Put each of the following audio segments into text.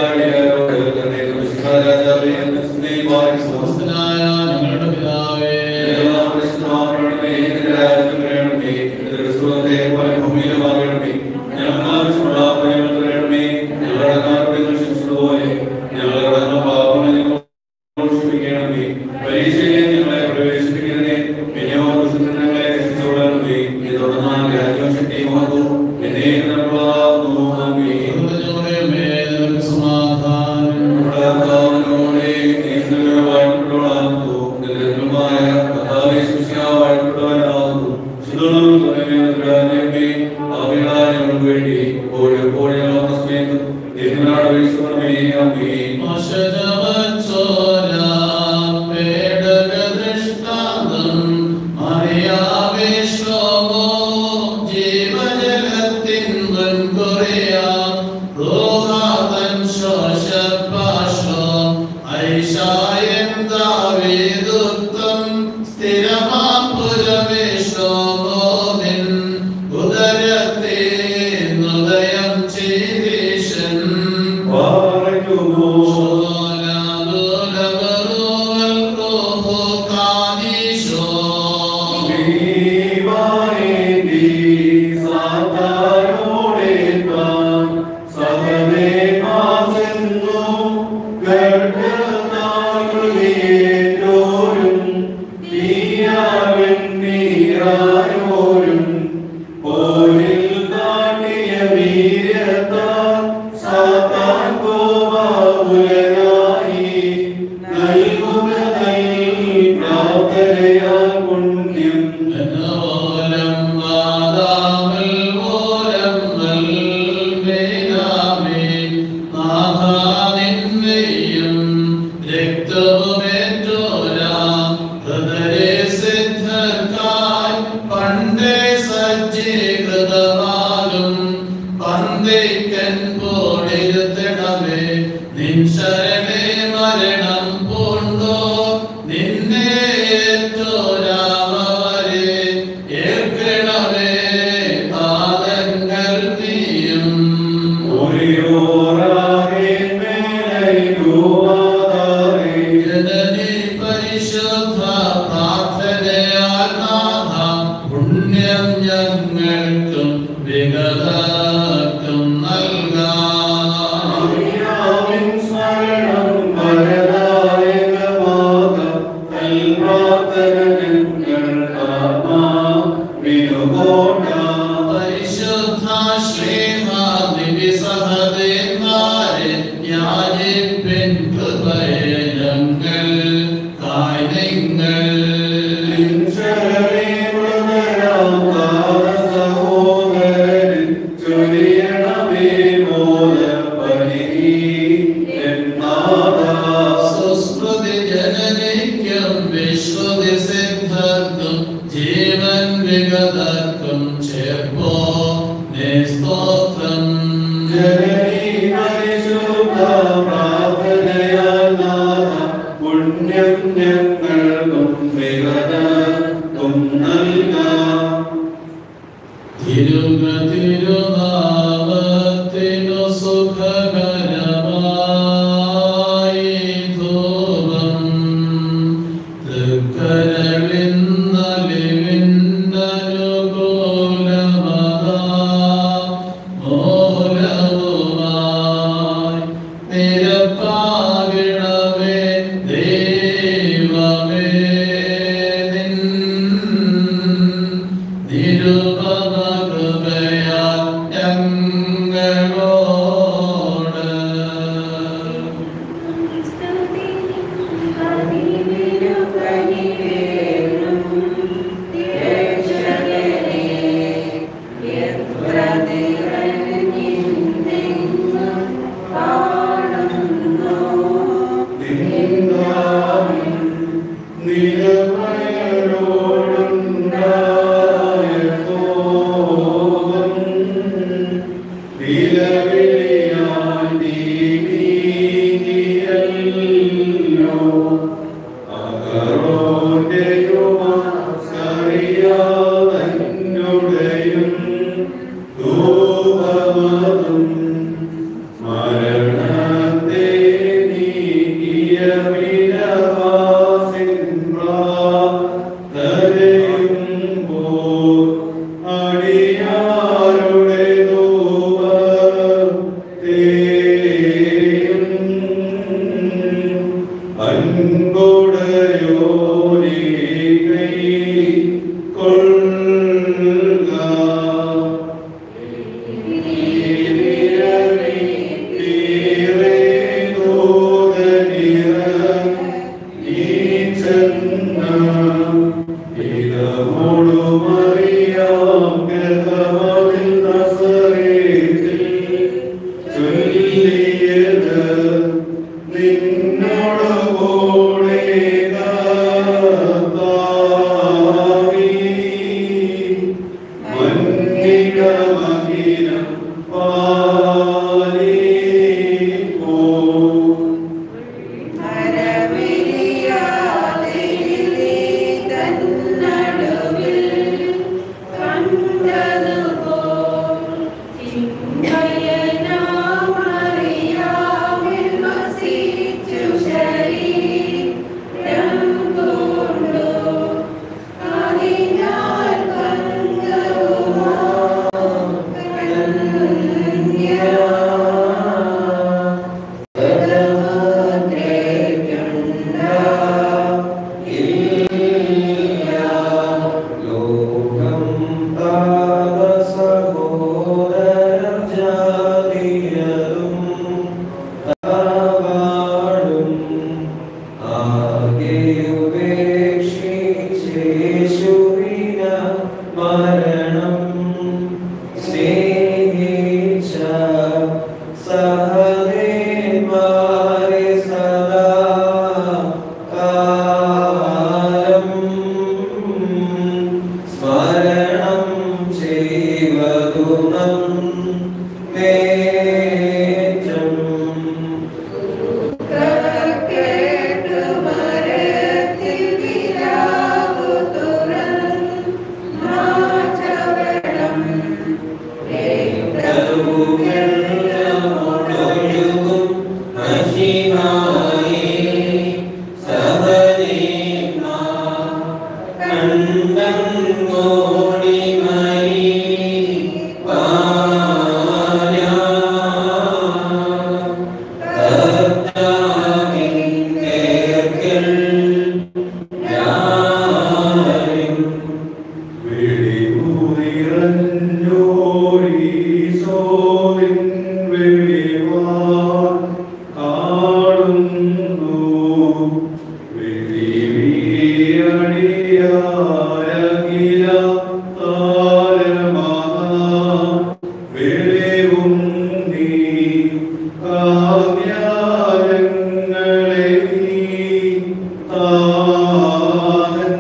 സ്വർഗ്ഗസ്ഥനായ ഞങ്ങളുടെ പിതാവേ പരീക്ഷയെ ഞങ്ങളെ പ്രവേശിപ്പിക്കുന്നതിനെ ഞങ്ങളെ രക്ഷിച്ചുകൊള്ളണമേ ഇതോടൊന്നാം രാജ്യവും ശക്തിയും മഹത്വവും എന്നേക്കും നിനക്കുള്ളതാകുന്നു. ആമേൻ. ഞങ്ങളുടെ മേൽ നിനക്ക് സമാധാനം നമ്മുടെ കർത്താവിനോടെ നീതിയുള്ളവനാകുന്നു. നിരന്തരമായ കർത്താവേ ശിഷ്യാവായിട്ടുള്ളവനാകുന്നു. ശുദ്ധനും കരുണയുള്ളവനാകണമേ. പാപികളായ ഞങ്ങൾക്ക് വേണ്ടി ഇപ്പോഴും എപ്പോഴും ഞങ്ങളുടെ സമയത്തും ദൈവത്തിനോട് അപേക്ഷിക്കണമേ. ആമേൻ. ഉദയം ചെയ്തീശൻ വാഴ്ത്തുന്നു. ശ്രീവായേന്തി സാത്താരോടേൽപ്പാൻ സഹനേ മാസെന്നു ഗർഭനാളുകളിയേറ്റോരും തീയാവൻ നീരായോരും പോരിൽ കാട്ടിയ വീര്യത്താൽ സാത്താൻ കോപാകുലനായി നൽകുക നൽ പ്രാർത്ഥനയാൽ പുണ്യം പണ്ടേ സജ്ജീകൃതമാകും പന്തേക്കൻ പോടിരുത്തണമേ നിൻ ശരണേ മരണം പൂണ്ടോ നിന്നെ ഏറ്റോരാമവരെ ഏൽക്കണമേ പാദങ്ങൾ നീയും ഓരിയോറാകെ മേലൈകുവാതാരേ ജനനി പരിശുദ്ധ പ്രാർത്ഥനയാൽ നാഥ പുണ്യം ഞങ്ങൾക്കും വിഗതർക്കും നൽകാം ആമിയാമിൻ സ്മരണം വരദായകമാക കൽവാതരങ്ങൾ വിനുകോട്ട പരിശുദ്ധ ശ്രീമാതിരി സഹദേന്മാരെ യാചിപ്പിൻ കൃപയെ ഞങ്ങൾ കായ് നിങ്ങൾ സുസ്മൃതി ജനനിക്കും വിശ്രുതി സിദ്ധർക്കും ജീവൻ വിഗതർക്കും ചേർപ്പോ സ്തോത്രം പുണ്യം ഞങ്ങൾക്കും വിഗതർക്കും നൽകാം തിരുക തിരുനാമത്തിനു സുഖകരമായി ധൂപം തൃക്കരളിന്നലിവിന്നനുകൂലമതാ മൂലവുമായി നിരപ്പാകിടമേ ദൈവമേ നിൻ നിരുപമ കൃപയാൽ ഞങ്ങളോട് ും നിന്നോടുകൂടെ കർത്താവേ, മന്നിടമകിലം പാലിപ്പോ. ലോകം പാപസഹോദരം ജാതിയതും താവാടും ആകെ ഉപേക്ഷിച്ചേശുവിന മരണം സ്നേഹിച്ച സഹദേന്മാരെ സദാ കാലം സ്മരണം ചെയ്വതുനം മേറ്റം ൊഴുകും മഷിമായി സഹദേന്മാ കണ്ടം കോടി മരി പാല കർത്താവിൻ ഞാനും വിളിമുതിരഞ്ഞോരീശോവിൻ വെളിവാൻ കാണുന്നു. വിളിവീരണിയാരകില താരമാകാം വെളിവും നീ കാവ്യാരങ്ങളെ നീ താതൻ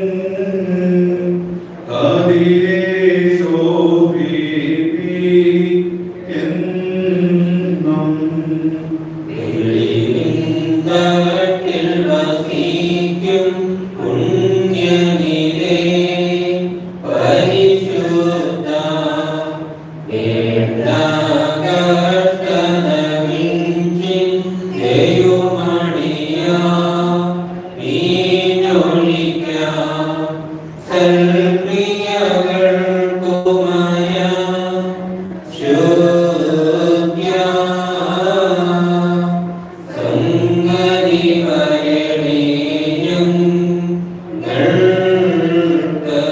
കതിരേ ശോഭിപ്പി എന്നും വെളിവിന്തട്ടിൽ വസിക്കും പുണ്യനിലേ പരിശുദ്ധ വേണ്ടാകർത്തനവിഞ്ചിൻ ദൈവമണിയ വീഞ്ഞൊഴിക്ക സൽക്രിയകൾക്കുമായ ശോദ്യ സംഗതി വരണിയും ഗൾക്ക്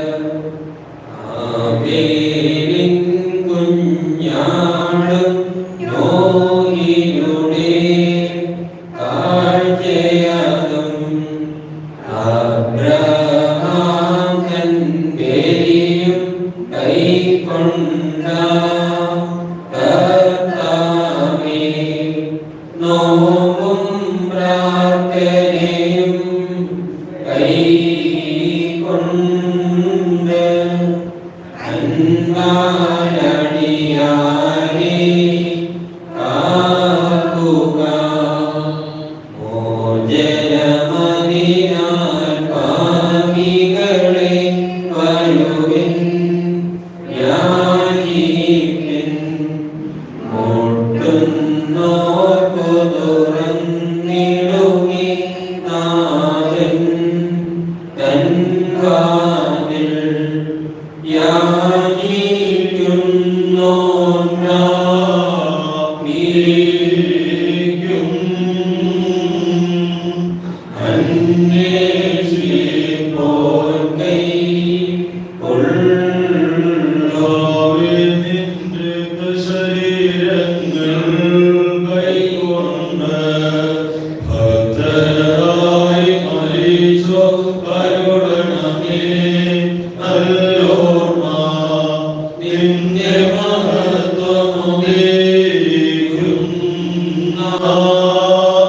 ആബേലിൻ കുഞ്ഞാടും നോയിയുടെ കാഴ്ചയതും അബ്രഹാം തൻ ബലിയും കൈക്കൊണ്ട കർത്താവേ നോമ്പും പ്രാർത്ഥനയും കൈക്കൊണ്ട് അൻപാലടിയാരെ കാക്കുക മോചനമതിനാൽ പാപികളെ വരുവിൻ യാചിപ്പിൻ മുട്ടുന്നോർക്കു തുറന്നിടുമി നാഥൻ തൻ വാതിൽ നിന്റെ മഹത്വമുദീകുന്ന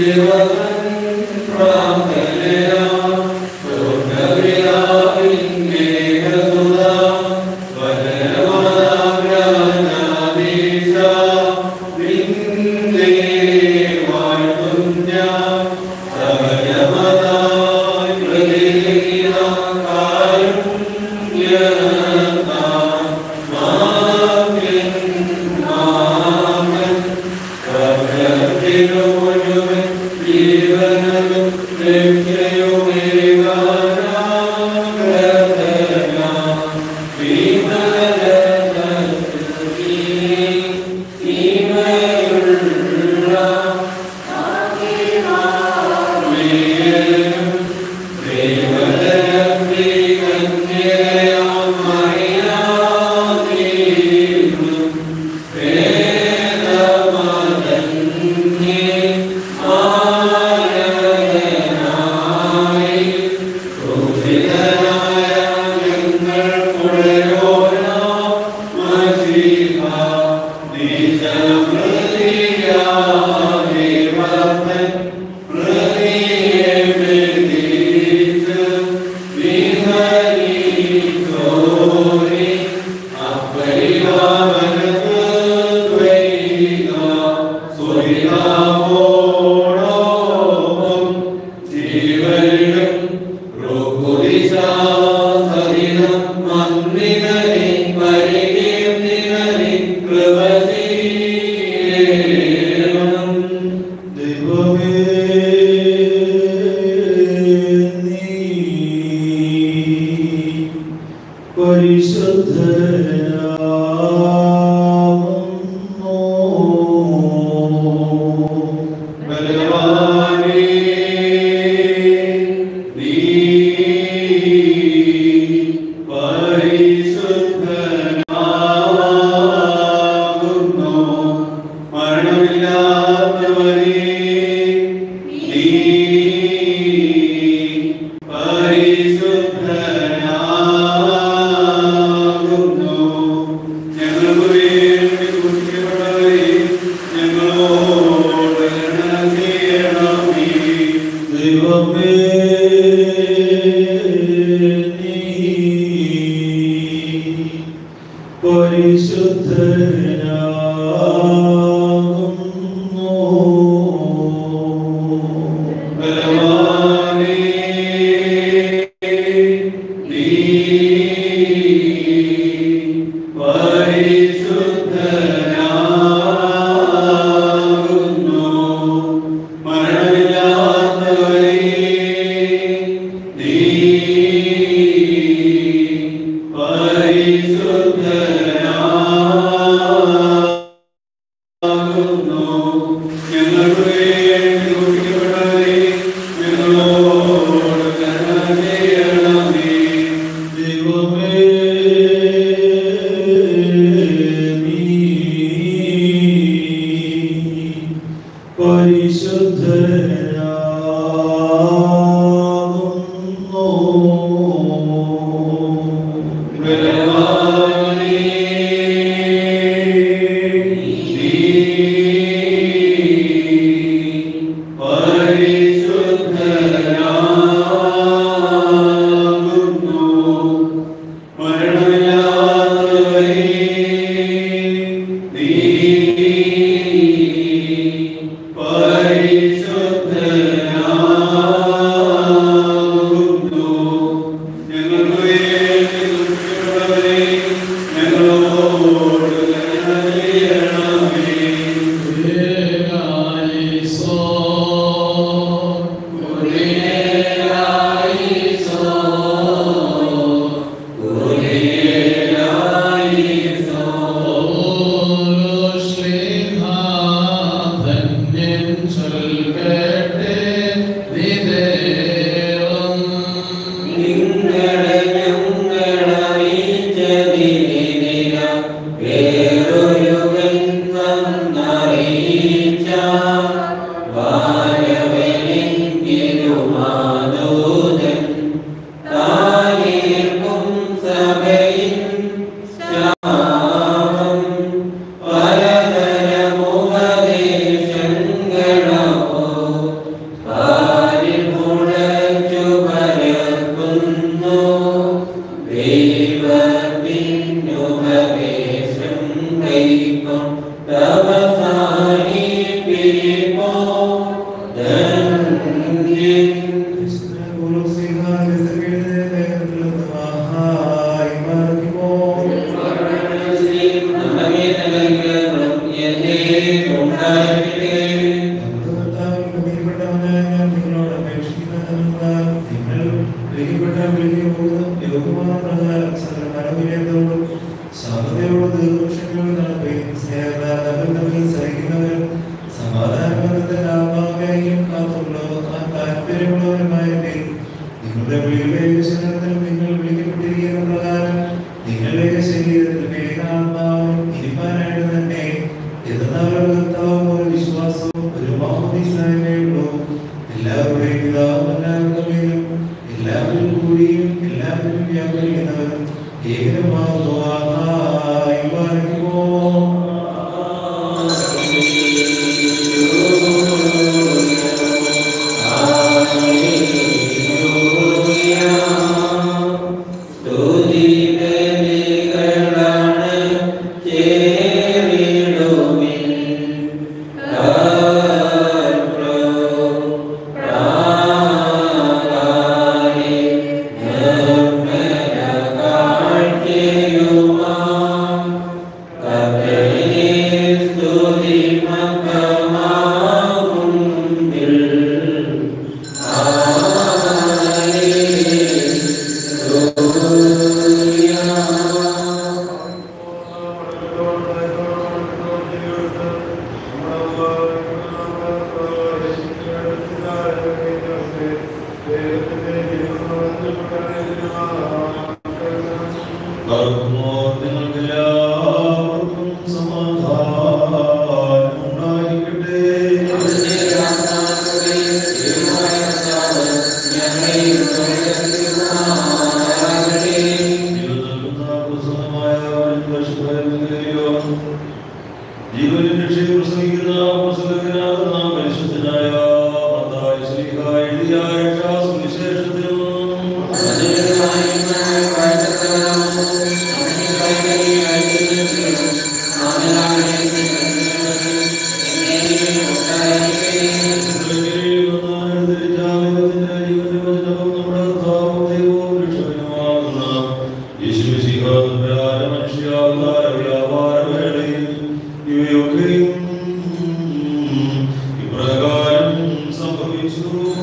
പലതരമുപദേശങ്ങളോ താല്പര്യമുള്ളവരുമായ നിങ്ങളുടെ വിളിയുടെ വിശകലനത്തിൽ നിങ്ങൾ വിളിക്കപ്പെട്ടിരിക്കുന്ന പ്രകാരം നിങ്ങളുടെ ശരീരത്തിൽ വേദാത്മാവും ഇരിപ്പാനായിട്ട് തന്നെ എന്നാൽ കർത്താവും ഒരു വിശ്വാസവും ഒരു മാമോദീസായുള്ളൂ എല്ലാവരുടെയും പിതാവും എല്ലാവരുടെ മേലും എല്ലാവരും കൂടിയും എല്ലാവരും വ്യാപരിക്കുന്നവരും ഏകമാകുന്നു ആഹായി പാലിക്കുമോ നിങ്ങൾക്കെല്ലാവർക്കും സമാധാനം ഉണ്ടായിരിക്കട്ടെ ജീവനും രക്ഷയും പ്രസംഗിക്കുന്ന പുസ്തകത്തിനകത്ത് നാം പരിശുദ്ധനായ മത്തായി ശ്ലീഹ എഴുതിയ രക്ഷാസുവിശേഷത്തിലും ഇപ്രകാരം സംഭവിച്ചു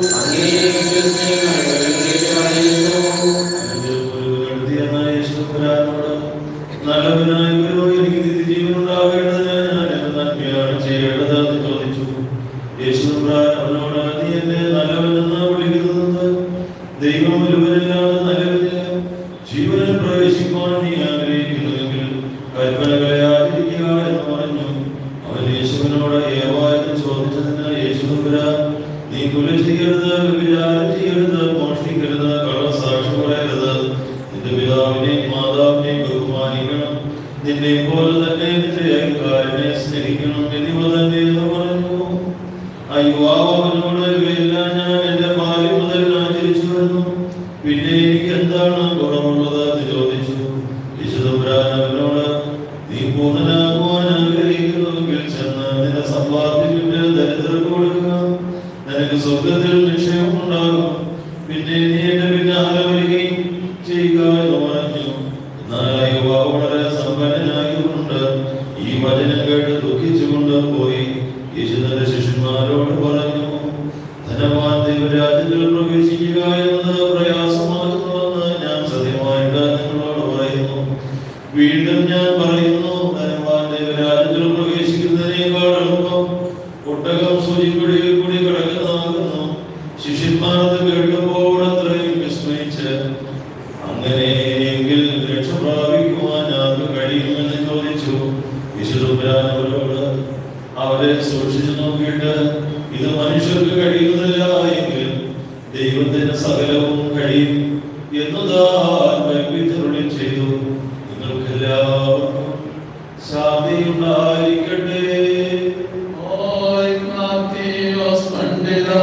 നല്ലവനായ ഗുരു എനിക്ക് നിത്യജീവൻ ഉണ്ടാവേണ്ടതിന് ഞാൻ എന്ത് നന്മയാണ് ചെയ്യേണ്ടതെന്ന് ചോദിച്ചു യേശു അവനോട് നീ എന്നെ നല്ലവനെന്ന് വിളിക്കുന്നത് ദൈവം ഒരുവനല്ലാതെ നല്ലവനില്ല ജീവനിൽ പ്രവേശിക്കുവാൻ നീ ആഗ്രഹിക്കുന്നുവെങ്കിൽ കൽപ്പനകളെ ആചരിക്കുക എന്ന് പറഞ്ഞു അവൻ യേശുവിനോട് ഏവായെന്ന് ചോദിച്ചതിന് യേശു നീ കൊല ചെയ്യരുത് വ്യഭിചാരം ചെയ്യരുത് മോഷ്ടിക്കരുത് കള്ളസാക്ഷി പറയരുത് നിന്റെ പിതാവിനെയും മാതാവിനെയും ബഹുമാനിക്കണം നിന്നെ പോലെ തന്നെ നിന്റെ അയൽക്കാരനെ സ്നേഹിക്കണം എന്നിവ തന്നെ എന്ന് പറഞ്ഞു ആ യുവാവ് അവനോട് ഇവയെല്ലാം ഞാൻ എന്റെ ബാല്യം മുതൽ ആചരിച്ചു വരുന്നു പിന്നെ എനിക്ക് എന്താണ് കുറവുള്ളത് എന്ന് ചോദിച്ചു വിശുദ്ധപുരാൻ അവനോട് നീ പൂർണ്ണനാകുവാൻ ആഗ്രഹിക്കുന്നുവെങ്കിൽ ചെന്ന് നിന്റെ സമ്പാദ്യത്തിന്റെ ദരിദ്രർക്ക് കൊടുക്കുക നിനക്ക് സ്വർഗത്തിൽ നിക്ഷേപം ഉണ്ടാകും പിന്നെ നീ എന്റെ പിന്നാലെ വരികയും ചെയ്യുക എന്ന് പറഞ്ഞു എന്നാൽ ആ യുവാവ് വളരെ സമ്പന്നനായതുകൊണ്ട് ഈ വചനം കേട്ട് ദുഃഖിച്ചുകൊണ്ട് പോയി യേശു തന്റെ ശിഷ്യന്മാരോട് പറഞ്ഞു ധനവാൻ ദൈവരാജ്യത്തിൽ പ്രവേശിക്കുക എന്നത് പ്രയാസമാകുന്നുവെന്ന് ഞാൻ സത്യമായിട്ട് നിങ്ങളോട് പറയുന്നു വീണ്ടും ഞാൻ പറയുന്നു ധനവാൻ ദൈവരാജ്യത്തിൽ പ്രവേശിക്കുന്നതിനേക്കാൾ എളുപ്പം ഒട്ടകം സൂചിക്കുടിയിൽ കൂടി കിടക്കുന്നതാകുന്നു ശിഷ്യന്മാരത് കേട്ടപ്പോൾ അത്രയും വിസ്മയിച്ച് അങ്ങനെയെങ്കിൽ രക്ഷ പ്രാപിക്കുവാൻ ആർക്ക് കഴിയുമെന്ന് ചോദിച്ചു വിശുദ്ധപുരാൻ അവരോട് അവരെ സൂക്ഷിച്ചു നോക്കിയിട്ട് ഇത് മനുഷ്യർക്ക് കഴിയുന്നില്ല എങ്കിൽ ദൈവത്തിന് സകലവും കഴിയും എന്നതാൻ വൈവിധ്യരുളിൽ ചെയ്തു നിങ്ങൾക്ക് എല്ലാവർക്കും ശാന്തി ഉണ്ടായിരിക്കട്ടെ Hoy Matios Pandita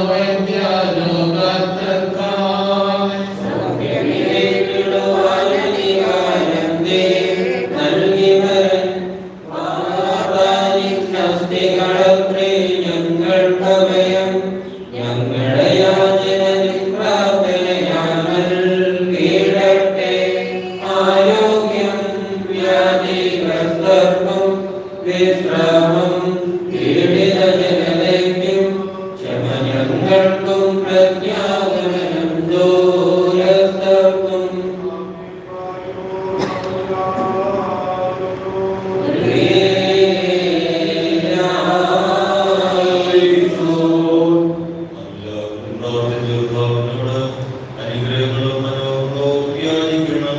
Vaidyarogattarkai ഞങ്ങൾ ഭയം ഞങ്ങളുടെ യാചനയും പ്രാർത്ഥനയാൽ കീഴട്ടെ ആരോഗ്യം വ്യാധിഗ്രസ്തർക്കും വിശ്രാമം പീഡിത ജനതയ്ക്കും ക്ഷമ ഞങ്ങൾക്കും പ്രജ്ഞാപനം ദൂരസ്ഥർക്കും അനുഗ്രഹങ്ങളും മനോഹരവും യാചിക്കണം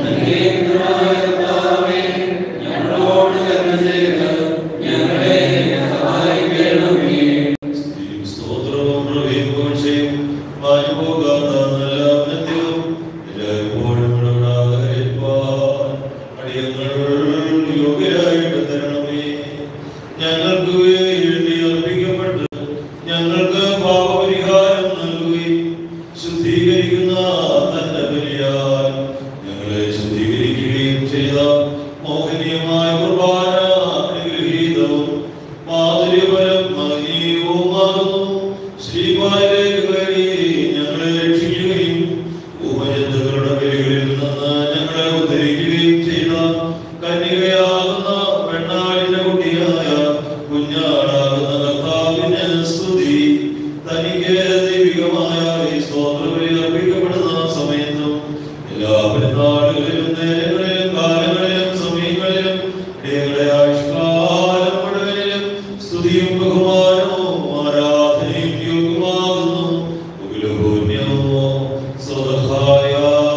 ഞങ്ങളോട് കരുണ ചെയ്ത് ഞങ്ങളെ സഹായിക്കണമേ സ്തോത്രവും പ്രഭയും പുകഴ്ചയും മാഞ്ഞുപോകാത്ത നല്ല ബന്ധവും എല്ലായ്പ്പോഴും ഉണ്ടാകാൻ അടിയങ്ങൾ യോഗ്യരായിട്ട് തരണമേ ഞങ്ങൾക്ക് എഴുതി അർപ്പിക്കപ്പെട്ട് ഞങ്ങൾക്ക് പാപപരിഹാരം നൽകുകയും ശുദ്ധീകരിക്കുന്ന തന്റെ ബലിയാൽ ഞങ്ങളെ ശുദ്ധീകരിക്കുകയും ചെയ്ത മോഹനീയമായ കുർബാന അനുഗ്രഹീതവും മാധുര്യപരം മഹനീയവുമാകുന്നു ശ്രീമാരിലേക്ക് കയറി ഞങ്ങളെ രക്ഷിക്കുകയും ഉപജന്തുക്കളുടെ ബലികളിൽ നിന്ന് ഞങ്ങളെ ഉദ്ധരിക്കുകയും ചെയ്ത കന്യകയാകുന്ന പെണ്ണാളിന്റെ കുട്ടിയായ കുഞ്ഞാടാകുന്ന കർത്താവിന് സ്തുതി തനിക്ക് ദൈവികമായ ഈ സ്തോത്രബലി അർപ്പിക്കപ്പെടുന്ന സമയത്തും എല്ലാ പെരുന്നാളുകളിലും നേരങ്ങളിലും കാലങ്ങളിലും സമയങ്ങളിലും ഞങ്ങളുടെ ആയുഷ്കാലം മുഴുവനിലും സ്തുതിയും ബഹുമാനവും ആരാധനയും യോഗ്യമാകുന്നു ഉഗ്രഹൂന്യമോ സ്വതഹായ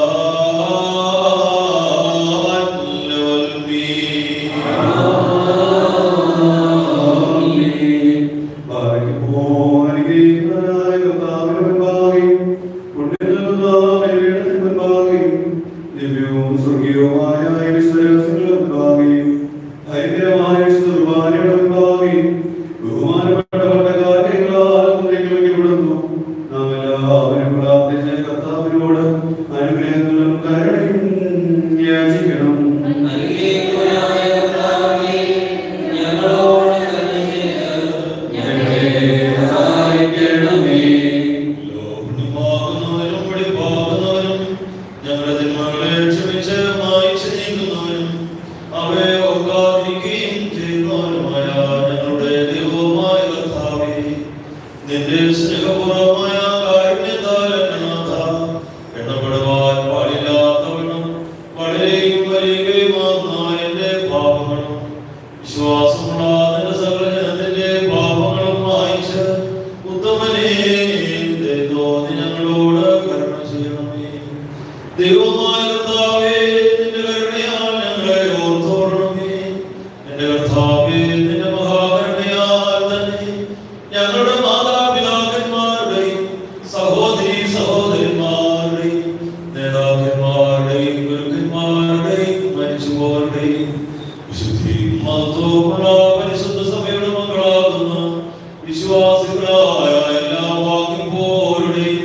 അനുഗ്രഹങ്ങളും കരുണയും യാചിക്കണം നൽകിയവനായ കർത്താവേ, ഞങ്ങളോട് കരുണ ചെയ്ത് ഞങ്ങളെ സഹായിക്കണമേ ലോകമാകുന്നവനും വെളിവാകുന്നവനും ഞങ്ങളുടെ തിന്മകളെ ക്ഷമിച്ച് മായ്ച്ച് നീക്കുന്നവനും അവയെ ഓർക്കാതിരിക്കുകയും ചെയ്യുന്നവനുമായ ഞങ്ങളുടെ ദൈവവുമായ കർത്താവേ നിന്റെ സ്നേഹപൂർവമായ കാരുണ്യത്താൽ എന്നെ നാഥ എണ്ണപ്പെടുവാൻ പാടില്ലാത്തവണ്ണം വളരെയും വലിയവയുമാകുന്ന എന്റെ പാപങ്ങളും വിശ്വാസമുള്ള നിന്റെ സകല ജനത്തിന്റെ പാപങ്ങളും മായിച്ച് ഉത്തമനേ ദൈവം ഞങ്ങളോട് കരുണ ചെയ്യണമേ ദൈവമായ കർത്താവേ നിന്റെ കരുണയാൽ ഞങ്ങളെ ഓർത്തോളണമേ എന്റെ കർത്താവേ നിന്റെ മഹാകരുണയാൽ തന്നെ ഞങ്ങളുടെ മാതാപിതാക്കന്മാരുടെയും സഹോദരി സഹോദരന്മാരുടെയും നേതാക്കന്മാരുടെയും ഗുരുക്കന്മാരുടെയും മരിച്ചുപോരുടെയും വിശുദ്ധി മഹത്വമുള്ള പരിശുദ്ധ സഭയുടെ മക്കളാകുന്ന വിശ്വാസികളായ എല്ലാ വാക്കുമ്പോരുടെയും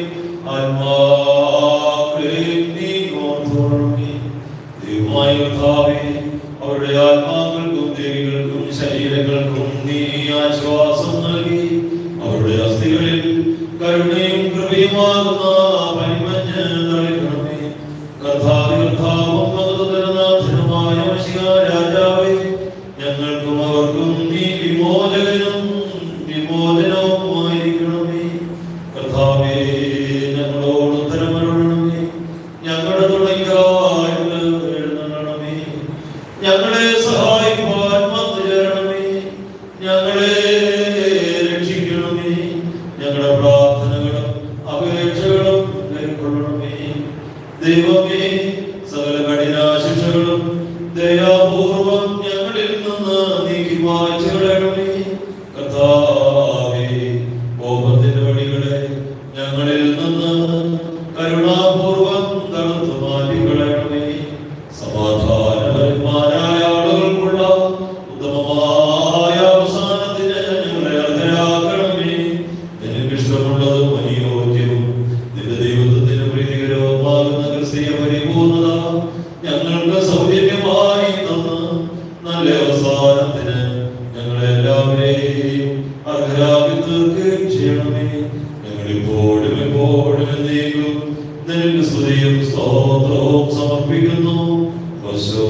ആത്മാക്കളെയും നീ ഓർത്തോളണമേ ദൈവമായ കർത്താവേ അവരുടെ ആത്മാക്കൾക്കും ദേവികൾക്കും ശരീരങ്ങൾക്കും നീ ആശ്വാസം നൽകി അവരുടെ അസ്ഥികളിൽ കരുണയും കൃപയുമാകുന്ന പരിമഞ്ഞ് തളിക്കണമേ കർത്താവി കർത്താവും മതനാഥനുമായ രാജാവേ ഞങ്ങൾക്കും അവർക്കും നീ വിമോചകനും വിമോചനവുമായിരിക്കണമേ കർത്താവേ ഞങ്ങളോട് ഉത്തരമരുളണമേ ഞങ്ങളുടെ തുണയ്ക്കായിട്ട് എഴുന്നള്ളണമേ ഞങ്ങളെ സഹായിക്കുവാൻ വന്നു ചേരണമേ ഞങ്ങളെ രക്ഷിക്കണമേ ഞങ്ങളുടെ പ്രാർത്ഥനകളും അപേക്ഷകളും കൈക്കൊള്ളണമേ ദൈവമേ സകല കഠിനാശിക്ഷകളും ദയാപൂർവം ഞങ്ങളിൽ നിന്ന് നീക്കി മായ്ച്ചു കളയണമേ കർത്താവേ കോപത്തിന്റെ വഴികളെ ഞങ്ങളിൽ നിന്ന് കരുണാപൂർവം തണുത്തു മാറ്റി കളയണമേ സമാധാനപരന്മാരായ ആളുകൾക്കുള്ള ഉത്തമമായ അവസാനത്തിന് ഞങ്ങളെ അർഹരാക്കണമേ നിനക്ക് ഇഷ്ടമുള്ളതും അനുയോജ്യവും നിന്റെ ദൈവത്വത്തിന് പ്രീതികരവുമാകുന്ന ക്രിസ്തീയ പരിപൂർണത ഞങ്ങൾക്ക് സൗജന്യമായി തന്ന് നല്ല അവസാനത്തിന് ഞങ്ങളെല്ലാവരെയും അർഹരാക്കി തീർക്കുകയും ചെയ്യണമേ ഞങ്ങൾ ഞങ്ങളിപ്പോഴും എപ്പോഴും എന്നേക്കും നിനക്ക് സ്തുതിയും സ്തോത്രവും സമർപ്പിക്കുന്നു വശോ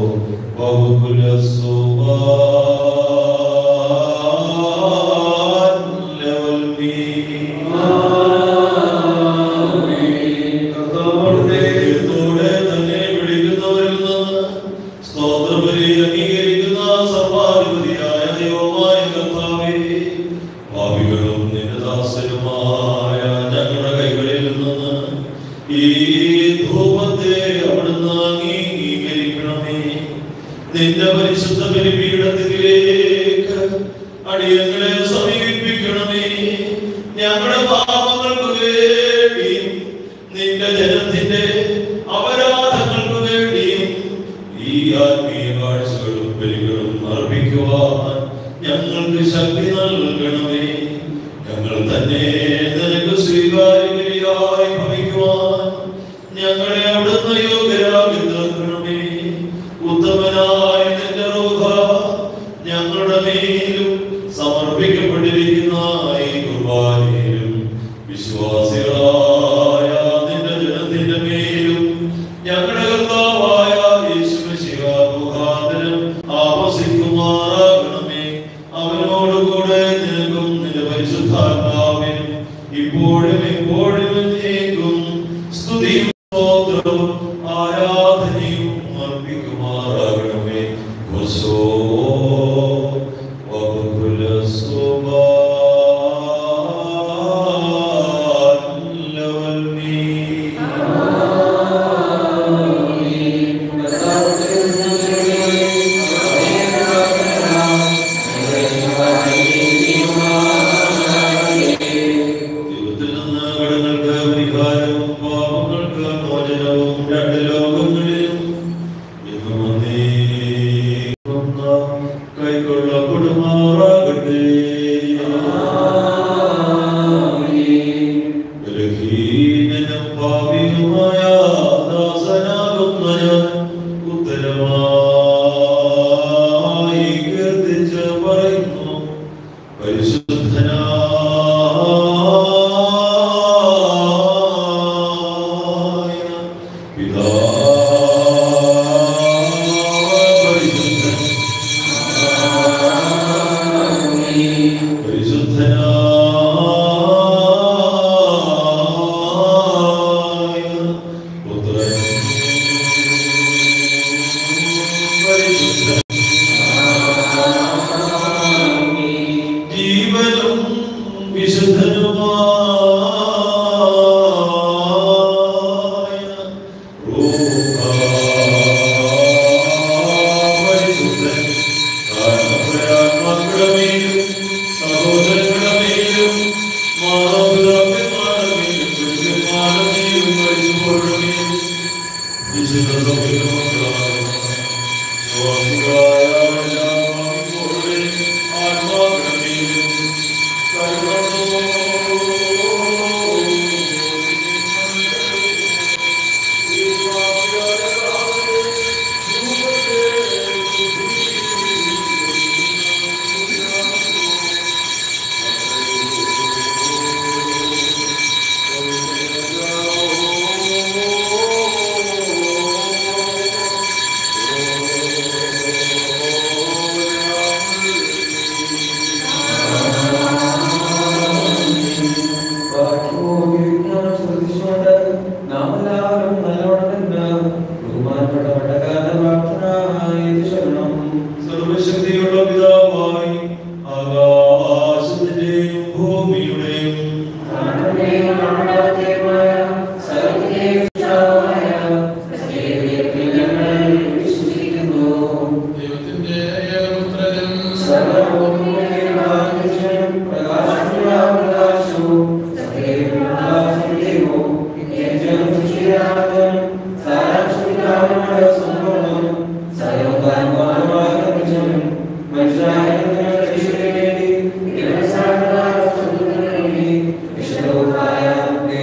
ദൈവത്തോടെ തന്നെ വിളിക്കുന്നവരിൽ നിന്ന് സ്തോത്രബലി അംഗീകരിക്കുന്ന സർവാധിപതിയായ ദൈവമായ കർത്താവേ പാപികളും നിന്റെ ദാസരുമായ ഞങ്ങളുടെ കൈകളിൽ നിന്ന് ഈ ധൂപത്തെ അവിടുന്ന് അംഗീകരിക്കണമേ നിന്റെ പരിശുദ്ധ ബലിപീഠത്തിലേക്ക് അടിയങ്ങളെ സമീപിക്കണമേ ഞങ്ങളുടെ പാപങ്ങൾക്ക് വേണ്ടിയും നിന്റെ ജനത്തിന്റെ അപരാധങ്ങൾക്ക് വേണ്ടിയും ഈ ആത്മീയ കാഴ്ചകളും ബലികളും അർപ്പിക്കുവാൻ ഞങ്ങൾക്ക് ശക്തി നൽകണമേ ഞങ്ങൾ തന്നെ നിനക്ക് സ്വീകാര്യമായി ഭവിക്കുവാൻ ഞങ്ങളെ അവിടുന്ന് യോഗ്യരാക്കി തീർക്കണമേ ഉത്തമനായ നിന്റെ റൂഹ ഞങ്ങളുടെ മേലും സമർപ്പിക്കപ്പെട്ടിരിക്കുന്ന ഈ കുർബാനയിലും വിശ്വാസികളായ നിന്റെ ജനത്തിന്റെ മേലും ഞങ്ങളുടെ കർത്താവായ യേശുമിശിഹ മുഖാന്തരം ആവസിക്കുമാറാകണമേ അവനോടുകൂടെ നിനക്കും നിന്റെ പരിശുദ്ധാത്മാവിനും ഇപ്പോഴും എപ്പോഴും എന്നേക്കും സ്തുതിയും സ്തോത്രവും ആരാധനയും അർപ്പിക്കുമാറാകണമേ വസോ വകുല ദൈവത്തിൽ നിന്ന് കടങ്ങൾക്ക് പരിഹാരവും പാപങ്ങൾക്ക് മോചനവും രണ്ട് ലോകങ്ങളിലും എന്നും എന്നേക്കും നാം കൈക്കൊള്ളപ്പെടുമാറാകട്ടെ ബലഹീനനും പാപിയുമായ ദാസനാകുന്ന ഞാൻ ഉത്തരമായി കീർത്തിച്ച് പറയുന്നു പരിശുദ്ധനായ പിതാ പരിശുദ്ധൻ പരിശുദ്ധനായ പുത്രൻ പരിശുദ്ധൻ ജീവനും വിശുദ്ധനുമായ റൂഹാ പരിശുദ്ധൻ കാരണപ്രയാത്മാക്കളുടെ മേലും സഹോദരങ്ങളുടെ മേലും മാതാപിതാക്കന്മാരുടെ മേലും പുരുഷന്മാരുടെ മേലും മരിച്ചവരുടെ മേലും വിശുദ്ധ സഭയുടെ മക്കളായ സ്വാസികളായ എല്ലാവരും ഇപ്പോഴും ആത്മാക്കളുടെ മേലും സർവശക്തിയുള്ള പിതാവായി ആകാശത്തിന്റെയും ഭൂമിയുടെയും ദൈവത്തിന്റെ ഏകപുത്രനും മനുഷ്യ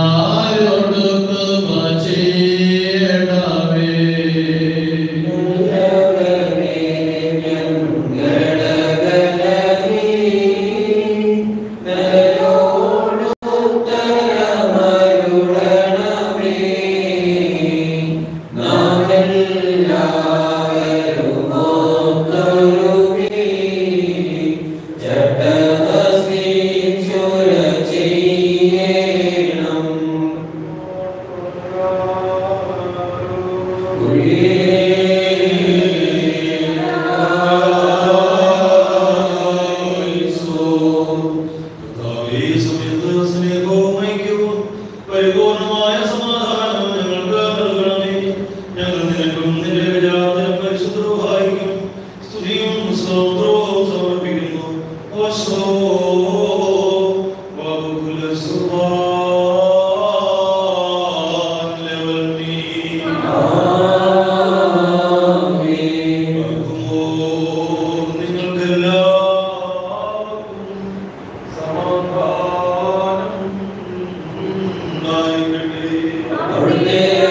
ഞങ്ങളോട് കൃപ ചെയ്യണമേ കർത്താവേ, സമയത്ത് സ്നേഹവും ഐക്യവും പരിപൂർണമായ സമാധാനവും ഞങ്ങൾക്ക് നൽകണമേ. ഞങ്ങൾ നിനക്കും നിന്റെ വിജാതനും പരിശുദ്ധ റൂഹായിക്കും സ്തുതിയും സ്തോത്രവും സമർപ്പിക്കുന്നു. ഓശോ, വകുകുല സുബ്ഹാൻ ലവൽമീ. വകുമോർ നിങ്ങൾക്കെല്ലാവർക്കും സമാധാനം ഉണ്ടായിരിക്കട്ടെ.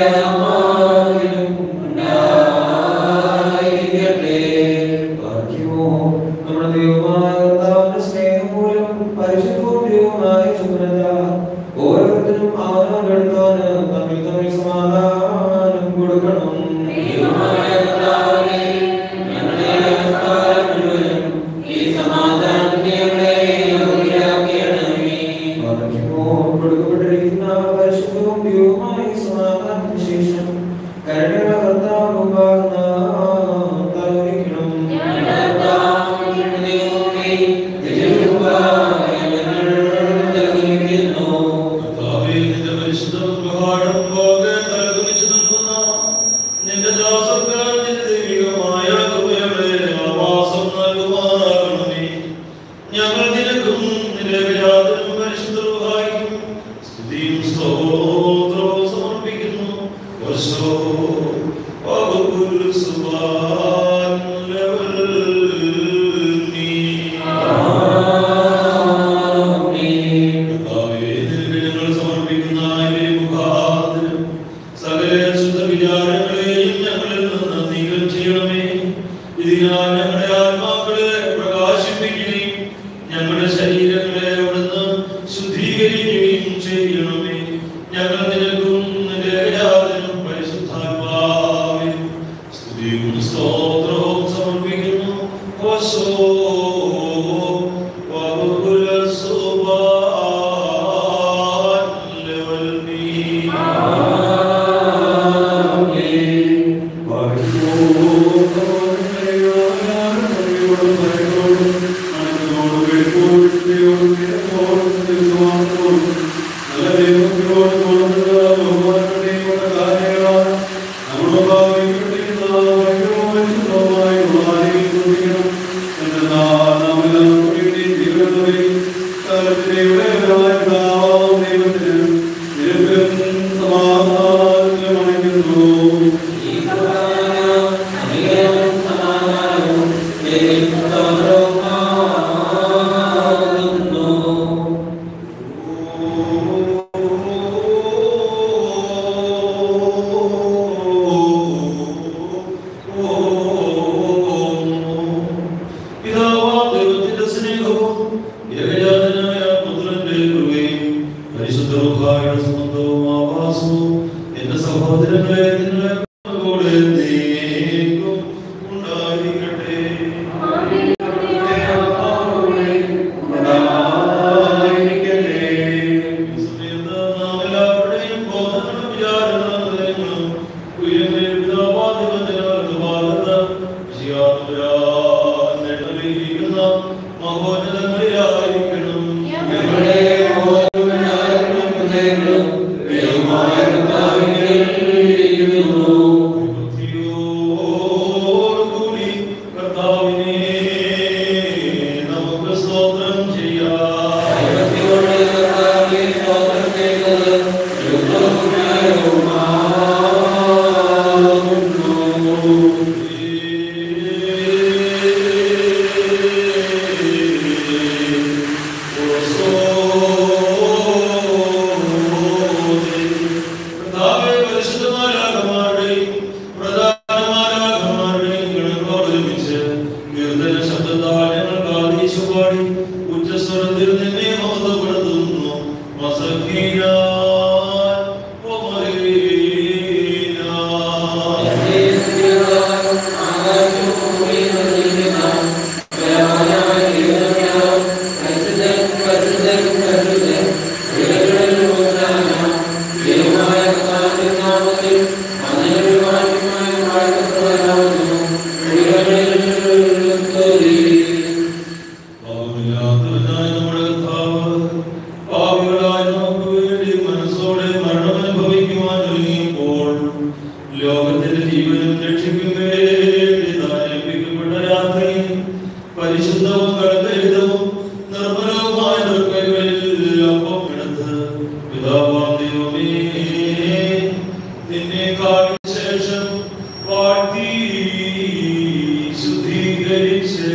നമ്മുടെ ദൈവമായ കർത്താവിന്റെ സ്നേഹം മൂലം പരിശുദ്ധവും ദൈവമായ ചുമതല ഓരോരുത്തരും അവനവനെടുത്തോന് തമ്മിൽ തമ്മിൽ സമാധാനം കൊടുക്കണം കൊടുക്കപ്പെട്ടിരിക്കുന്ന പരിശുദ്ധവും ദൈവമായ ഈ സമാധാനത്തിന് ശേഷം കരുണയുള്ള കർത്താവ് മുമ്പാകെ നാം തലകുനിക്കണം. കർത്താവേ, നിന്റെ പരിശുദ്ധ പ്രഭാതം പോലെ തലകുനിച്ച് നിൽക്കുന്ന നിന്റെ ദാസർക്ക് നിന്റെ ദൈവികമായ കൃപയുടെ ആവാസം നൽകുമാറാകണമേ. ഞങ്ങൾ നിനക്കും നിന്റെ വിജാതനും പരിശുദ്ധ റൂഹായിക്കും സ്തുതിയും സ്തോത്രവും സമർപ്പിക്കുന്നു. വശോ, വകുകുൽ സുബ്ഹാൻ ലവൽമീ. കർത്താവേ, നിനക്ക് ഞങ്ങൾ സമർപ്പിക്കുന്ന ഈ മുഖാന്തരം സകല ശുദ്ധ വിചാരങ്ങളെയും ഞങ്ങളിൽ നിന്ന് നീക്കം ചെയ്യണമേ ഇതിനാൽ ഞങ്ങളുടെ ആത്മാക്കളെ പ്രകാശിപ്പിക്കുകയും ഞങ്ങളുടെ ശരീരങ്ങളെ അവിടുന്ന് ശുദ്ധീകരിക്കുകയും ചെയ്യണമേ ഞങ്ങൾ നിനക്കും നിന്റെ ഏകജാതനും പരിശുദ്ധാത്മാവിനും സ്തുതിയും സ്തോത്രവും സമർപ്പിക്കുന്നു ഓശോ വകുകുല സുബ്ഹാൻ ലവൽമീ. സമാധാനം പിതാവാം ദൈവത്തിന്റെ സ്നേഹവും ഏകജാതനായ പുത്രന്റെ കൃപയും പരിശുദ്ധ റൂഹായുടെ സംബന്ധവും ആവാസവും എന്റെ സഹോദരങ്ങളെ നിങ്ങളെ കൂടെ നീക്കും ഉണ്ടായിരിക്കട്ടെ ഈ സമയത്ത് നാം എല്ലാവരുടെയും ബോധങ്ങളും വിചാരങ്ങളും ഹൃദയങ്ങളും ഉയർന്ന പിതാവാദിപതിനാൽ ഭാഗത്ത് നേട്ടറിയിരിക്കുന്ന മഹോന്നതങ്ങളിലായിരിക്കണം ഭക്തിയോടുകൂടി കർത്താവിനെ നമുക്ക് സ്തോത്രം ചെയ്യാം ും നിന്നെ കാണിയ ശേഷം വാഴ്ത്തി ശുദ്ധീകരിച്ച്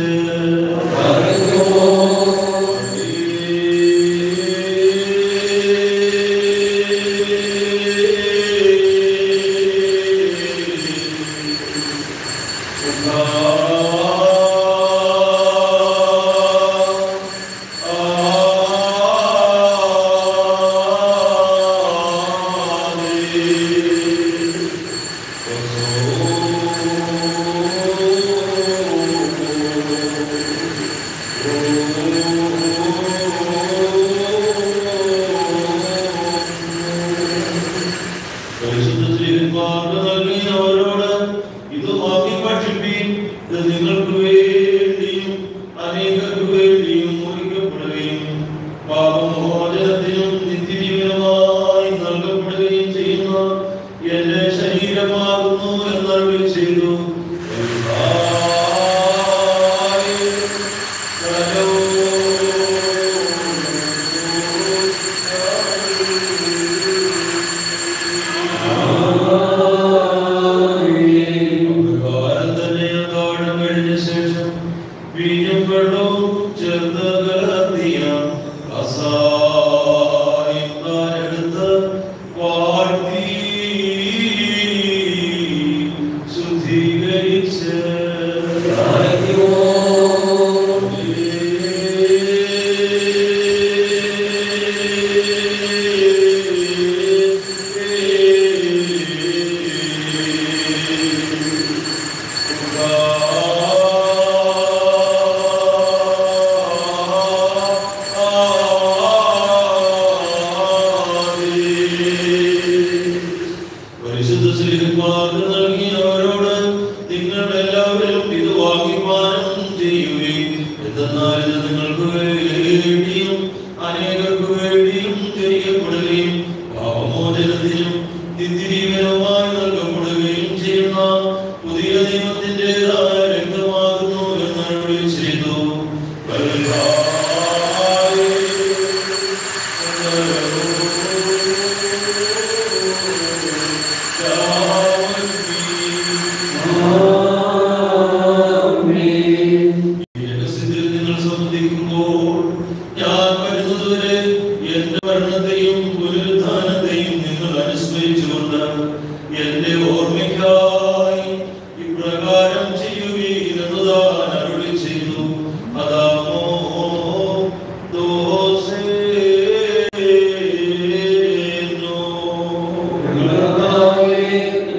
പരിശുദ്ധ ശ്രീമാർക്ക് നൽകി അവരോട് ഇത് വാങ്ങി ഭക്ഷിപ്പീൻ ഇത് നിങ്ങൾക്ക് വേണ്ടിയും അനേകർക്ക് വേണ്ടിയും മുറിക്കപ്പെടുകയും പാപമോചനത്തിനും നിത്യജീവനമായി നൽകപ്പെടുകയും ചെയ്യുന്ന എന്റെ ശരീരമാകുന്നു എന്നറിവ് ചെയ്തു പ്രകാരം തന്നെ അത്താഴം കഴിഞ്ഞ ശേഷം വീഞ്ഞും വെള്ളവും ചേർത്ത് കലർത്തിയ കസായം താനെടുത്ത് വാഴ്ത്തി ശുദ്ധീകരിച്ച് പരിശുദ്ധ ശ്രീകുമാർക്ക് നൽകി അവരോട് നിങ്ങൾ എല്ലാവരും ഇത് വാങ്ങിപ്പാനം ചെയ്യുകയും എന്തെന്നാൽ ഇത് നിങ്ങൾക്ക് വേണ്ടിയും അനേകർക്ക് വേണ്ടിയും ചെയ്യപ്പെടുകയും പാപമോചനത്തിനും നിത്യജീവനവുമായി നൽകപ്പെടുകയും ചെയ്യുന്ന പുതിയ നിയമത്തിൻ്റെതായ രക്തമാകുന്നു എന്നോട് ചെയ്തു രഹസ്യത്തിൽ നിങ്ങൾ സംബന്ധിക്കുമ്പോൾ ഞാൻ വരുന്നതുവരെ എന്റെ മരണത്തെയും പുനരുദ്ധാനത്തെയും നിങ്ങൾ അനുസ്മരിച്ചുകൊണ്ട് എന്റെ ഓർമ്മയ്ക്കായി ഇപ്രകാരം ചെയ്യുകയും എന്നതാൻ അരുളി ചെയ്തു അതാമോ ദോസേനോ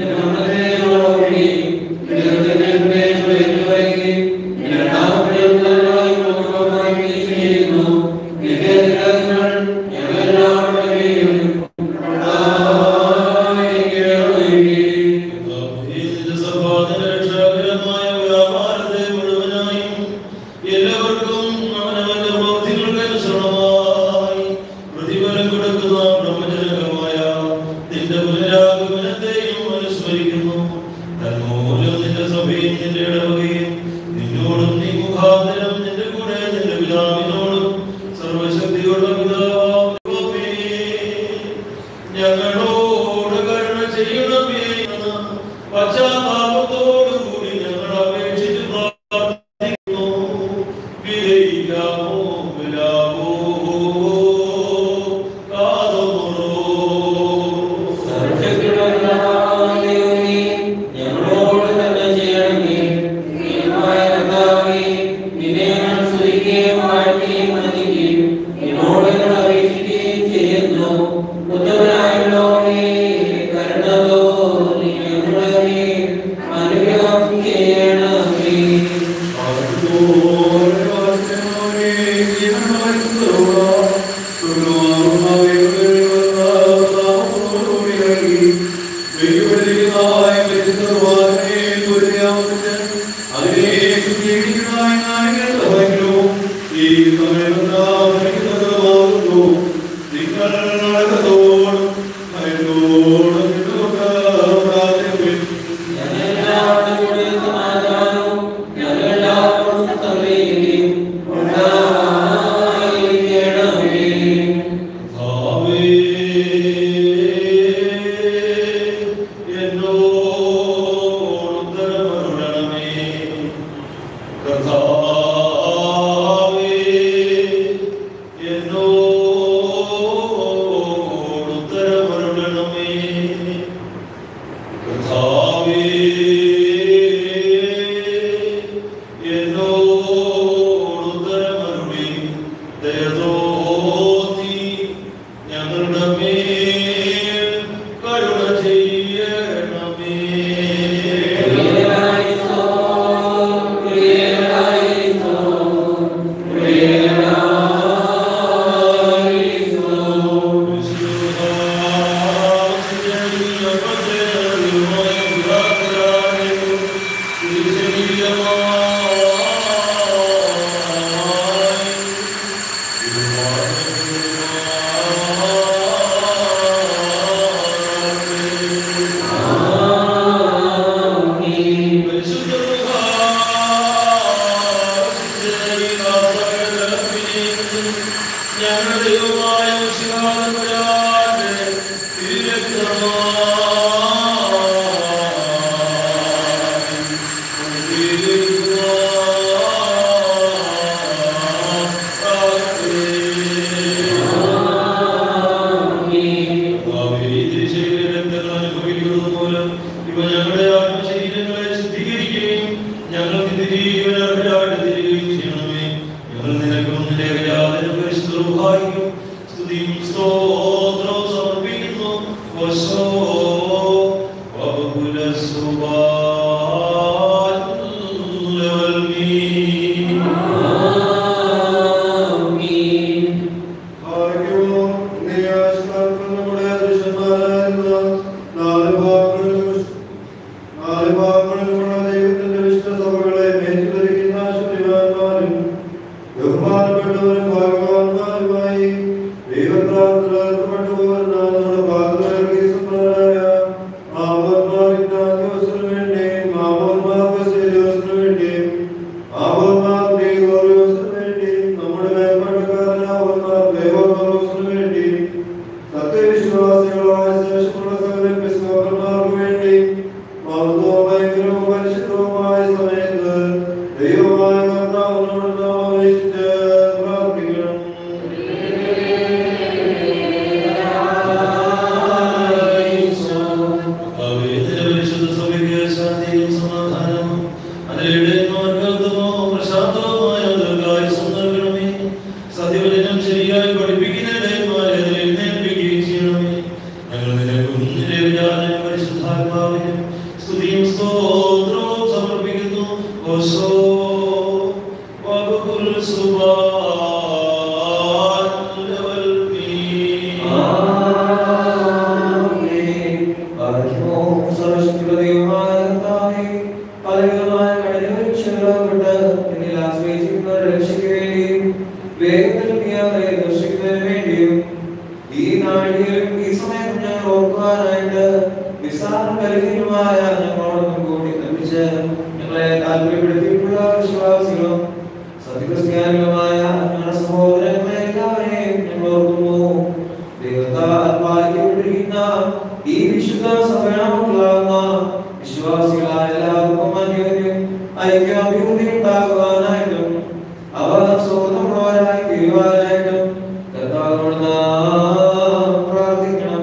ഇതിന്റെ സമ്പാദന രക്ഷാകരമായ വ്യാപാരത്തെ മുഴുവനായും എല്ലാവർക്കും അവനവന്റെ പ്രവൃത്തികൾക്ക് അനുസരണമായി പ്രതിഫലം കൊടുക്കുന്ന പ്രവചനകമായ നിന്റെ പുനരാഗമനത്തെയും അനുസ്മരിക്കുന്നു തന്മൂലം നിന്റെ സഭയും നിന്റെ ഇടവകയും നിന്നോടും നീ മുഖാന്തരം നിന്റെ കൂടെ നിന്റെ പിതാവിനോടും സർവശക്തിയുള്ള പിതാവാം ദൈവമേ, ഞങ്ങളോട് കരുണ ചെയ്യണമേ എന്ന് പശ്ചാത്താപത്തോടുകൂടി ഞങ്ങൾ അപേക്ഷിച്ച് പ്രാർത്ഥിക്കുന്നു വിലയില്ലാമോ വിലാമോ കാതോറോ ഞങ്ങളോട് തന്നെ ചെയ്യണമേ ദൈവമായ കർത്താവേ, നിന്നെ ഞാൻ സ്തുതിക്കുകയും വാഴ്ത്തുകയും വന്ദിക്കുകയും നിന്നോട് ഞങ്ങൾ അപേക്ഷിക്കുകയും ചെയ്യുന്നു ഉത്തമനായുള്ളവനേ, കരുണ തോന്നി ഞങ്ങളുടെ മേൽ സ്തുതിയും സ്തോത്രവും സമർപ്പിക്കുന്നു വശോ വബുല ഭാഗ്യമോ നീ ആശ്വാസങ്ങളുടെ ദൃശ്യന്മാരായിരുന്ന നാല് ഭാഗങ്ങളിലും നാല് ഭാഗങ്ങളിലുമുള്ള ദൈവത്തിന്റെ വിശുദ്ധ സഭകളെ മേറ്റുധരിക്കുന്ന ശുദ്ധിമാന്മാരും ബഹുമാനപ്പെട്ടവരും ഭാഗ്യവാന്മാരുമായി ദൈവപ്രാർത്ഥനപ്പെട്ടു പോകുന്ന നമ്മുടെ ഭാഗവതീസുമാരായ മാമോന്മാർ ഇഗ്നാത്യോസിനു വേണ്ടിയും മാമോന്മാർ ബസേലിയോസിനു വേണ്ടിയും മാമോന്മാർ ഗ്രിഗോറിയോസിനു വേണ്ടിയും നമ്മുടെ മേൽപ്പട്ടക്കാരനാവുന്ന ദേവോമറോസിനു വേണ്ടിയും സത്യവിശ്വാസികളായ ശേഷമുള്ള സകല എപ്പിസ്കോപ്പന്മാർക്ക് വേണ്ടി മഹത്വവും ഭയങ്കരവും പരിശുദ്ധവുമായ സമയത്ത് ദൈവമായ കർത്താവിനോട് നാം അപേക്ഷിച്ച് പ്രാർത്ഥിക്കണം പരിശുദ്ധ സഭയ്ക്ക് ശാന്തിയും സമാധാനവും അതിലിടയന്മാർക്കോ പ്രശാന്തവുമായ ദീർഘായുസ്സും നൽകണമേ സത്യവചനം ശരിയായി പഠിപ്പിക്കുന്ന ഇടയന്മാരെ അതിൽ എഴുന്നേൽപ്പിക്കുകയും ചെയ്യണമേ ഞങ്ങൾ നിനക്കും നിന്റെ വിചാരനും പരിശുദ്ധാത്മാവിനും സ്തുതിയും സ്തോത്രവും സമർപ്പിക്കുന്നു ഓശോ വബുകുൽ സുബാൻ ഈ നാഴികയിലും ഈ സമയത്തും ഞങ്ങൾ ഓർക്കുവാനായിട്ട് വിസാരം ബലഹീനമായ ഞങ്ങളോടൊന്നും കൂടി കൽപ്പിച്ച് ഞങ്ങളെ താല്പര്യപ്പെടുത്തിയിട്ടുള്ള വിശ്വാസികളും സത്യക്രിസ്ത്യാനികളുമായ ഞങ്ങളുടെ സഹോദരങ്ങളെ എല്ലാവരെയും ഞങ്ങൾ ഓർക്കുന്നു ദൈവത്താൽ പാലിക്കപ്പെട്ടിരിക്കുന്ന ഈ വിശുദ്ധ സഭയാമക്കളാകുന്ന വിശ്വാസികളായ എല്ലാവർക്കും അന്യോന്യം ഐക്യാഭിവൃദ്ധി ഉണ്ടാകുവാനായിട്ടും അവർ സ്വതന്ത്രമുള്ളവരായി തീരുവാനായിട്ടും കർത്താവിനോട് നാം പ്രാർത്ഥിക്കണം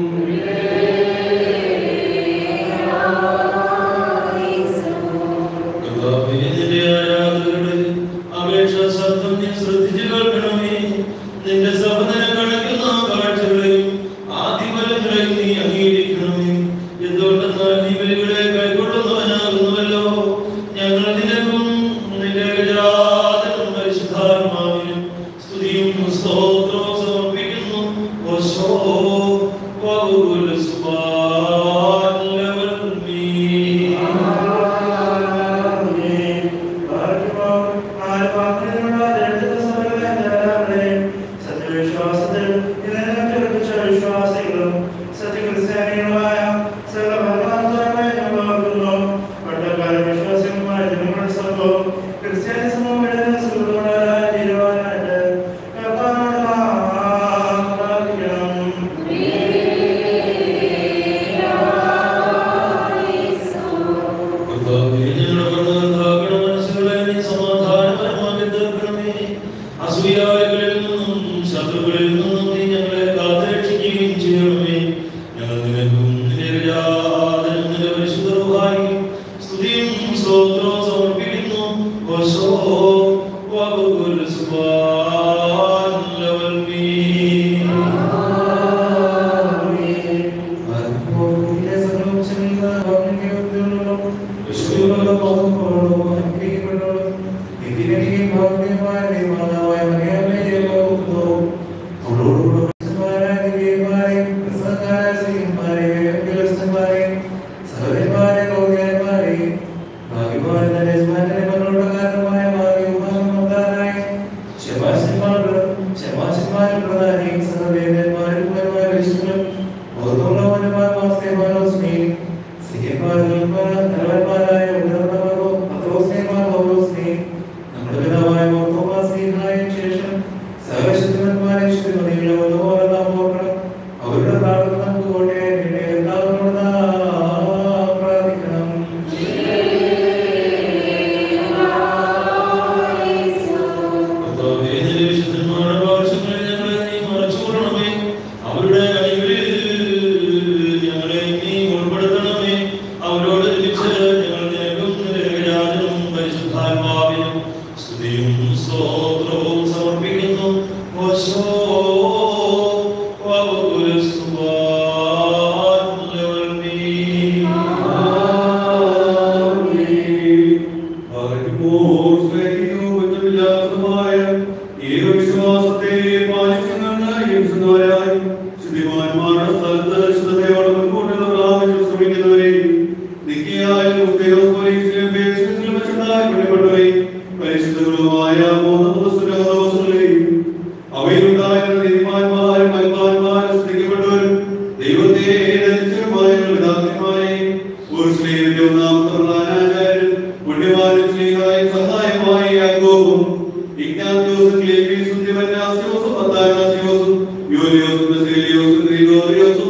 കർത്താവിന്റെ ആരാധകരുടെ അപേക്ഷ ശബ്ദം നീ ശ്രദ്ധിച്ചു കേൾക്കണമേ നിന്റെ സഹോദര കണക്കുന്ന കാഴ്ചകളെയും ആദിഫലങ്ങളെയും നീ അംഗീകരിക്കണമേ എന്തുകൊണ്ടെന്നാൽ നീ ബലികളെ കൈക്കൊള്ളുന്നവനാകുന്നുവല്ലോ ഞങ്ങൾ നിനക്കും നിന്റെ ഗജാതനും പരിശുദ്ധാത്മാവിനും സ്തുതിയും സ്തോത്രവും സമർപ്പിക്കുന്നു ഓശോ വകുല സുബാൻ ക്രിസ്ത്യാനി സമൂഹം തീരുവാനായിട്ട് കർത്താവിനോട് നാം പ്രാർത്ഥിക്കണം കർത്താവേ, ഞങ്ങളുടെ കർത്താക്കളുടെ മനസ്സുകളെ നീ സമാധാനപരമാക്കി തീർക്കണമേ. അസൂയാലുകളിൽ നിന്നും ശത്രുക്കളിൽ നിന്നും നീ ഞങ്ങളെ കാത്തുരക്ഷിക്കുകയും ചെയ്യണമേ. ഞങ്ങൾ നിനക്കും നിന്റെ വിജാതനും നിന്റെ പരിശുദ്ധ റൂഹായിക്കും സ്തുതിയും സ്തോത്രവും സമർപ്പിക്കുന്നു. ഓശോ വകുൽ സുബ്ഹാൻ ലവൽ മീൻ. അവരുടെ പ്രാർത്ഥന നമുക്ക് കോട്ടയായി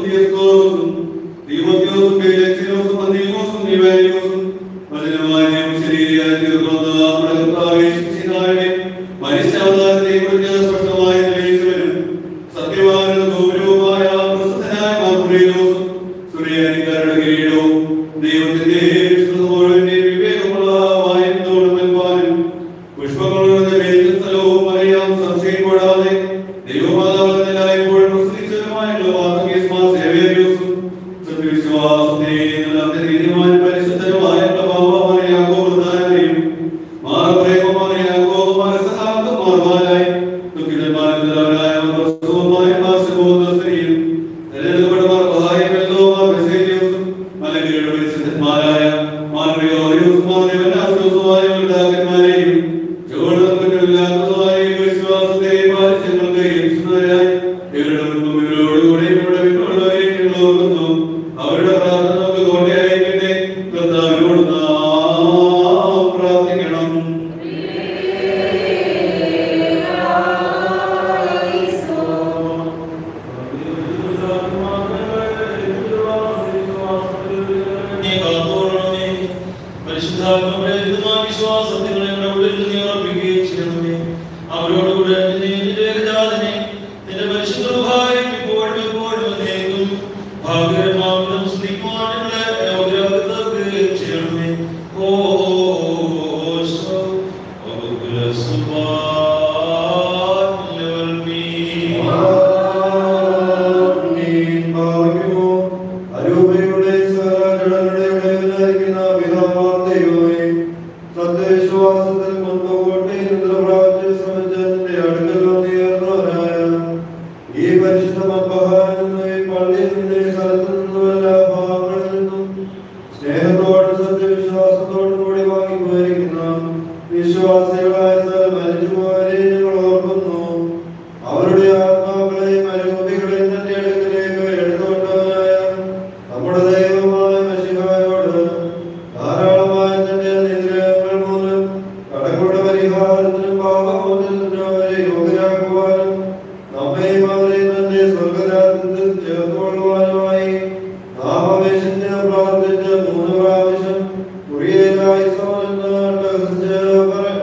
ദിയസ്കോസും ദീമോത്തിയോസും ബേലക്സിനോസും അന്തീമോസും ദീവാരിയോസും വചനമാന്യം ശരീരയായി തീർക്കുന്ന നമ്മുടെ കർത്താവേ ശിശിനായുടെ മനുഷ്യാവതാരത്തെ കുറിച്ച് സ്പഷ്ടമായി തെളിയിച്ചവരും സത്യവാനും ഗൗരവമായ പ്രസിദ്ധനായ മാർഗ്ഗേയോസും സുറിയാനിക്കാരുടെ കിരീടവും ദൈവത്തിന്റെ വിഷ്ണുതോടെ വിവേകമുള്ള വായനത്തോടും മെൽപ്പാനും പുഷ്പങ്ങളുടെ മേലിൽ സ്ഥലവും അറിയാം സംശയം കൂടാതെ ദൈവമാതാവിനെ എല്ലായ്പ്പോഴും പ്രസിദ്ധിച്ചതുമായുള്ള വാർത്തകേസ്മാ സേവേരിയോസും സത്യവിശ്വാസത്തെ നിലനിർത്തി നീതിമാനും പരിശുദ്ധനുമായ പ്രഭാവമായ യാക്കോബുദാനെയും മാർപ്രേമമായ യാക്കോബുമാരസഹാക്കന്മാർമാരായി ദുഃഖിതന്മാരായ പ്രസവമായ മാസബോധസ്ത്രീയും തെരഞ്ഞെടുക്കപ്പെട്ടവർ സഹായമല്ലോ മെസ്സേജിയോസും മലങ്കിയുടെ പരിശുദ്ധന്മാരായ മാർഗ്ഗയോറിയോസും മാർഗ്ഗവനാസോസുമായ പിതാക്കന്മാരെയും ചോടുന്നതില്ലാത്തതായ വിശ്വാസത്തെ പാലിച്ചങ്ങൾക്ക് യേശുനായി ഇവരുടെ മുൻപും ഇവരോടുകൂടെ ഇവരുടെ പിന്നുള്ളവരെയും ഞങ്ങൾ ഓർക്കുന്നു അവരുടെ പ്രാർത്ഥന നമുക്ക് കോട്ടയായിരിക്കട്ടെ കർത്താവിനോട് നാം പ്രാർത്ഥിക്കണം നീ കാത്തോളണമേ. പരിശുദ്ധാത്മാവിന്റെ വിശ്വാസത്തിൽ ഞങ്ങളുടെ ഉള്ളിൽ നീ ഉറപ്പിക്കുകയും ചെയ്യണമേ. അവരോടുകൂടെ നിന്നെ നിന്റെ ഏകജാതനെ, നിന്റെ പരിശുദ്ധ റുഹായെയും ഇപ്പോഴും എപ്പോഴും എന്നേക്കും ഭാഗ്യകരമാവിധം സ്തുതിക്കുവാൻ ഞങ്ങളെ യോഗ്യരാക്കുകയും ചെയ്യണമേ. ഓ, ഓശോ, വകുലസുബാൻ ലവൽമീൻ. സത്യവിശ്വാസത്തിൽ മുൻപോട്ട് പ്രാപിച്ച് ശ്രമിച്ചതിന്റെ അടുക്കൽ വന്നുയർന്നവരായ ഈ പരിശുദ്ധ മമ്പഹാനിൽ നിന്ന് ഈ പള്ളിയിൽ നിന്ന് ഈ സ്ഥലത്തു നിന്നും എല്ലാ ഭാഗങ്ങളിൽ നിന്നും സ്നേഹത്തോടും സത്യവിശ്വാസത്തോടും കൂടി വാങ്ങിപ്പോയിരിക്കുന്ന വിശ്വാസികളായ സ്ഥലം മരിച്ചുപോയവരെ ഞങ്ങൾ ഓർക്കുന്നു അവരുടെ ആത്മാക്കളെയും അനുഭൂതികളെയും തന്റെ അടുക്കലേക്ക് എടുത്തുകൊണ്ടവനായ നമ്മുടെ ദൈവമായ മഷിഹായോട് ധാരാളമായ തന്റെ നിഗ്രഹങ്ങൾ മൂലം കടങ്ങളുടെ പരിഹാരത്തിനും പാപമോചനത്തിനും അവരെ യോഗ്യരാക്കുവാനും നമ്മയും അവരെയും തന്റെ സ്വർഗരാജ്യത്തിൽ ചേർത്തുകൊള്ളുവാനുമായി നാം അപേക്ഷിച്ച് പ്രാർത്ഥിച്ച് മൂന്ന് പ്രാവശ്യം കുറിയേലായി സോനെന്ന് അട്ടഹസിച്ച് പറയാം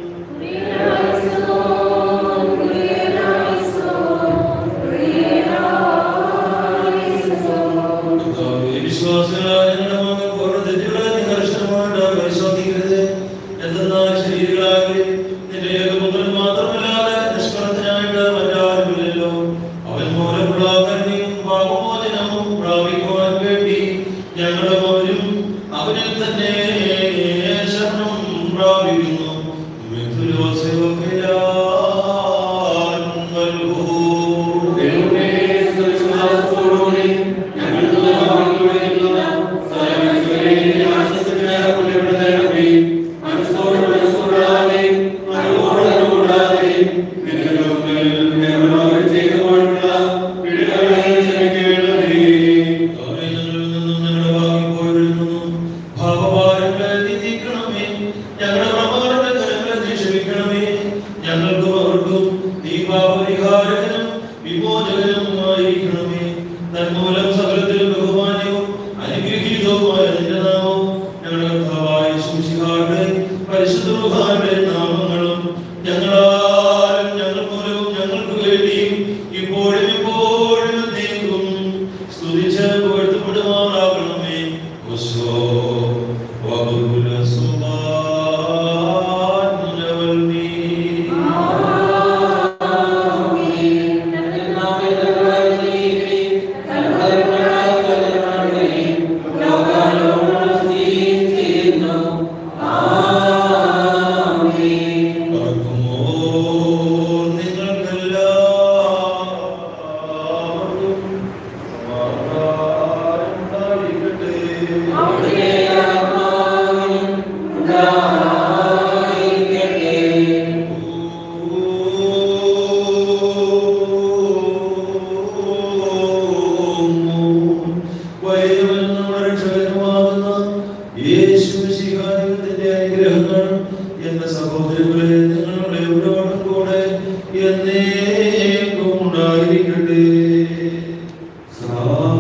കർത്താവേ, വിശ്വാസികളായ ഞങ്ങളുടെ മകൻ പൂർണ്ണ തെറ്റുകളെ നീ കർശനമായിട്ട് പരിശോധിക്കരുത്. എന്തെന്നാൽ ശരീരങ്ങളാകെ നിന്റെ ഏകപുത്രൻ മാത്രമല്ലാതെ നിഷ്കളങ്കനായിട്ട് മറ്റാരുമില്ലല്ലോ. അവൻ മൂലമുള്ള കരുണയും പാപമോചനവും പ്രാപിക്കുവാൻ വേണ്ടി ഞങ്ങളും അവരും അവനിൽ തന്നെ ശരണം പ്രാപിക്കുന്നു മിഥുലോസയോഗ്യരാൻ നൽകൂ. കരുണയിൽ നിന്നും ഞങ്ങളുടെ ഭാഗ്യപ്പോയിരുന്നു. ഭാവഭാരങ്ങളെ നീതിക്കണമേ. ഞങ്ങളുടെ പ്രമാണങ്ങളുടെ കരങ്ങളെ നീ ക്ഷമിക്കണമേ. ഞങ്ങൾക്കും അവർക്കും നീ പാപപരിഹാരകനും വിമോചകനുമായിരിക്കണമേ. തന്മൂലം സകലത്തിലും ബഹുമാന്യവും അനുഗ്രഹീതവുമായ നിന്റെ നാമവും ഞങ്ങളുടെ കർത്താവായ യേശുമിശിഹായുടെ പരിശുദ്ധ റുഹായുടെ നാമങ്ങളും ഞങ്ങളാലും ഞങ്ങൾ മൂലവും ഞങ്ങൾക്ക് വേണ്ടിയും ഇപ്പോഴും ഇപ്പോഴും നീക്കും സ്തുതിച്ച് പുകഴ്ത്തപ്പെടുമാറാകണമേ ഉസ്സോ വകുല സുബാനുലവൽമീ പറക്കുമോ നിങ്ങൾക്കെല്ലാവർക്കും സമാധാനം ഉണ്ടായിരിക്കട്ടെ. വൈദ്യവൻ നമ്മുടെ രക്ഷകനുമാകുന്ന യേശുമിശിഹായുടെ അനുഗ്രഹങ്ങൾ എന്റെ സഹോദരങ്ങളെ നിങ്ങളുടെ എവരോടും കൂടെ എന്നേക്കും ഉണ്ടായിരിക്കട്ടെ സാ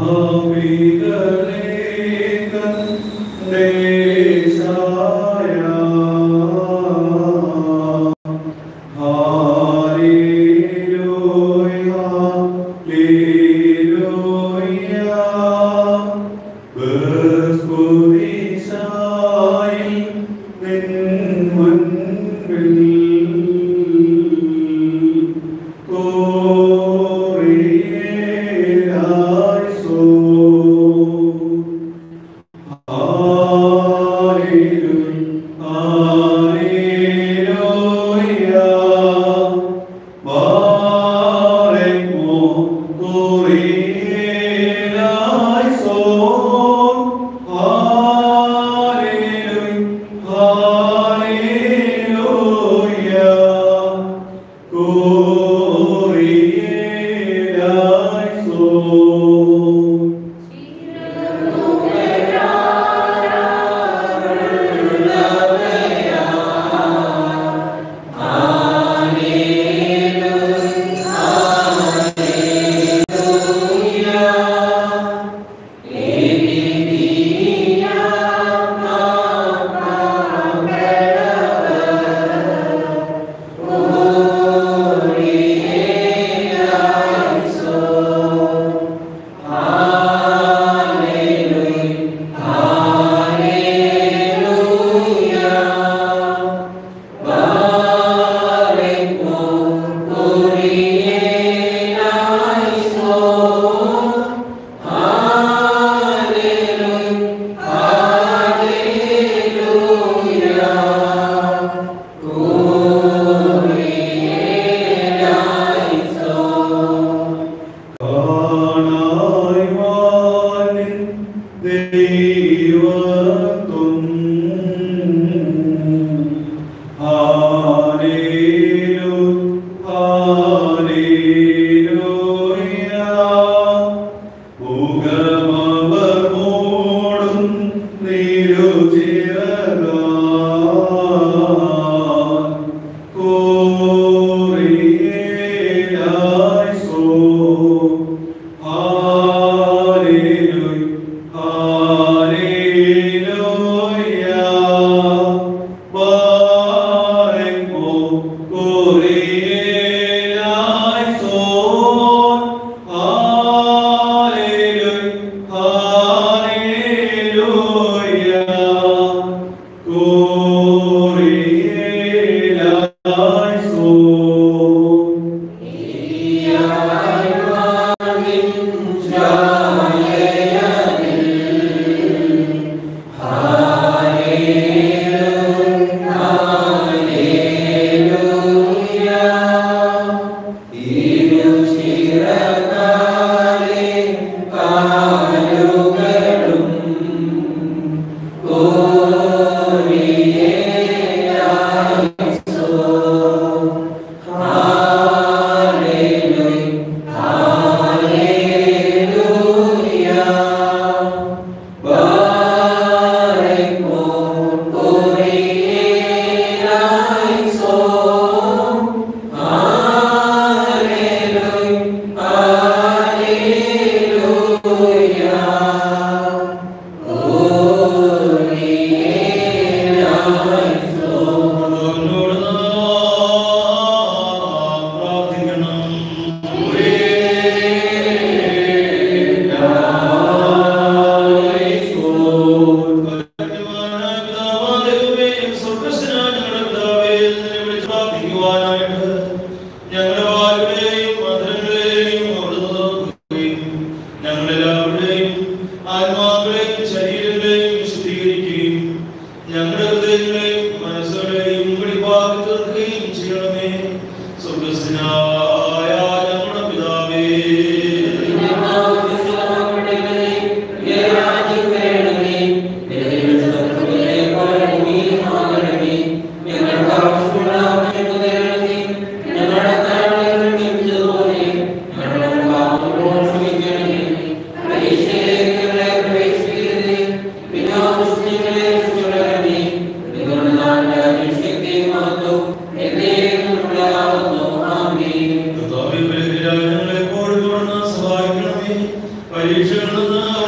പരീക്ഷയിലേക്ക്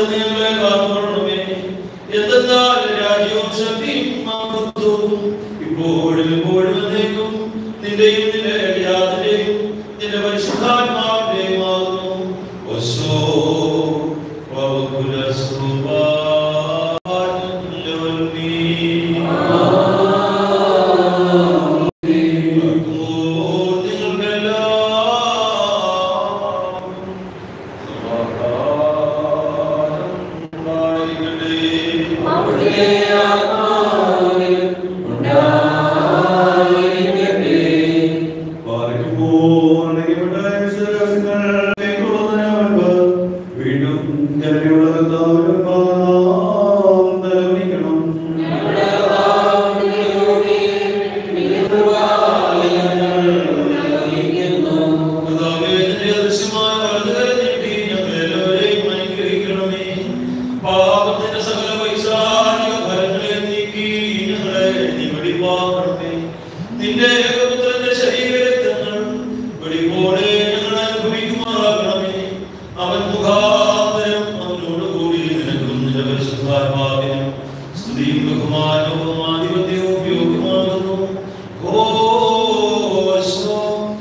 അവിടുന്ന് ഞങ്ങളെ കാത്തുകൊള്ളണമേ എന്തെന്നാൽ രാജ്യവും ശക്തിയും മഹത്വവും ഇപ്പോഴും എപ്പോഴും എന്നേക്കും നിന്റെയും നിന്റെ രാജന്റെയും നിന്റെ പരിശുദ്ധാത്മാവിന്റെയും ആകുന്നു ഒശോ വീണ്ടും ജനതയുള്ളതാവരും തലവണിക്കണം പാപത്തിന്റെ സകല പൈശാചിക ഫലങ്ങളെ നീക്കി ഞങ്ങളെ നീ വെളിവാക്കണമേ നിന്റെ ഏകപുത്രന്റെ ശരീരരക്തങ്ങൾ വെളിപ്പോടെ ഞങ്ങൾ അനുഭവിക്കുമാറാകണമേ അവൻ മുഖാന്തരം അവനോട് കൂടി നിനക്കും നിന്റെ പരിശുദ്ധാത്മാവിനും സ്തുതിയും ബഹുമാനവും ആധിപത്യവും യോഗ്യമാകുന്നു ഘോഷോ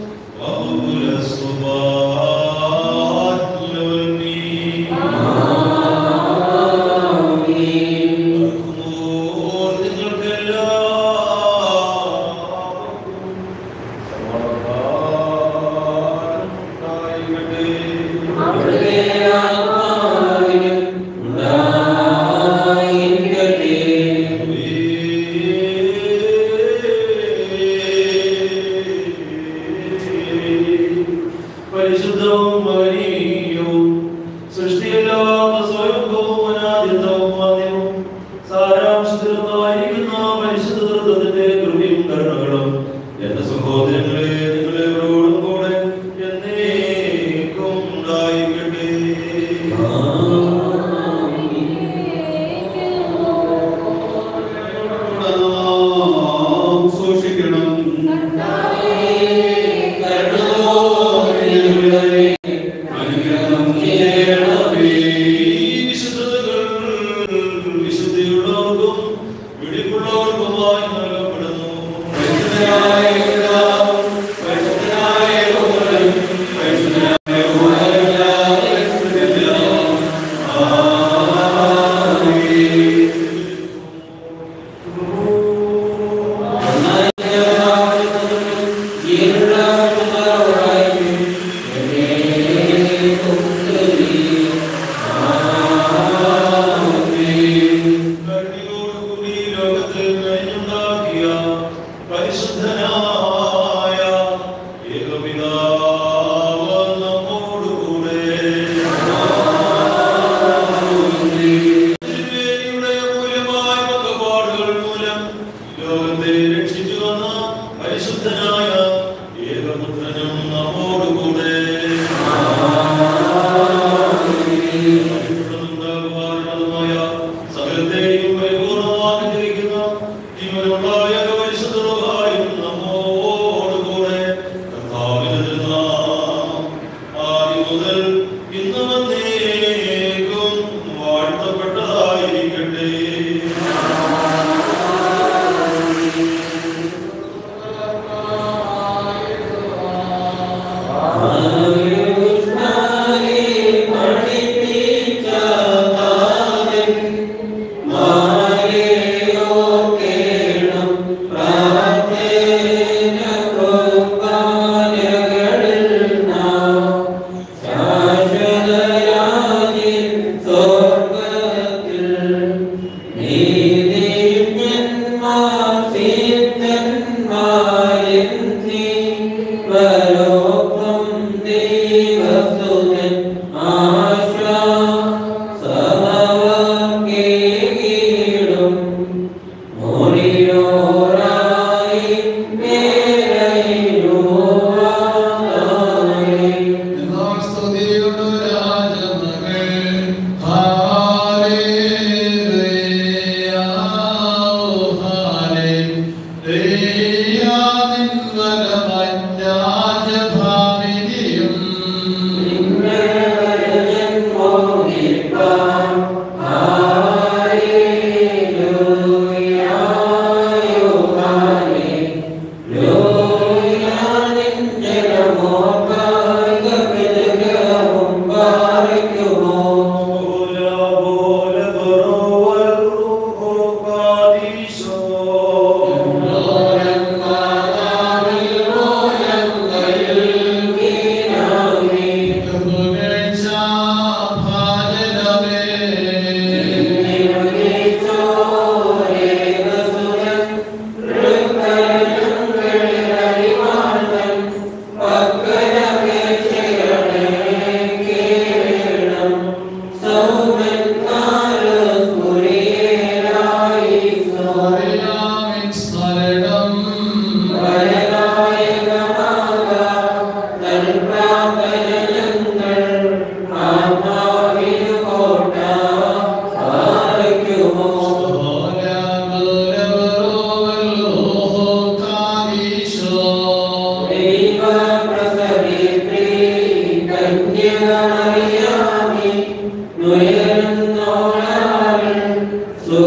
പരിശുദ്ധവും മഹനീയവും സൃഷ്ടിയില്ലാത്ത സ്വയംഭവും അനാദിതവും ആദ്യവും സാരാംശത്തിലൊന്നായിരിക്കുന്ന പരിശുദ്ധ തൃത്വത്തിന്റെ കൃപയും കരുണകളും എന്റെ സഹോദരങ്ങളെ നിങ്ങളെവരോടും കൂടെ എന്നേക്കും ഉണ്ടായിരിക്കട്ടെ നാം സൂക്ഷിക്കണം അനുഗ്രഹം ചെയ്യണമേ ഈ വിശുദ്ധതകൾ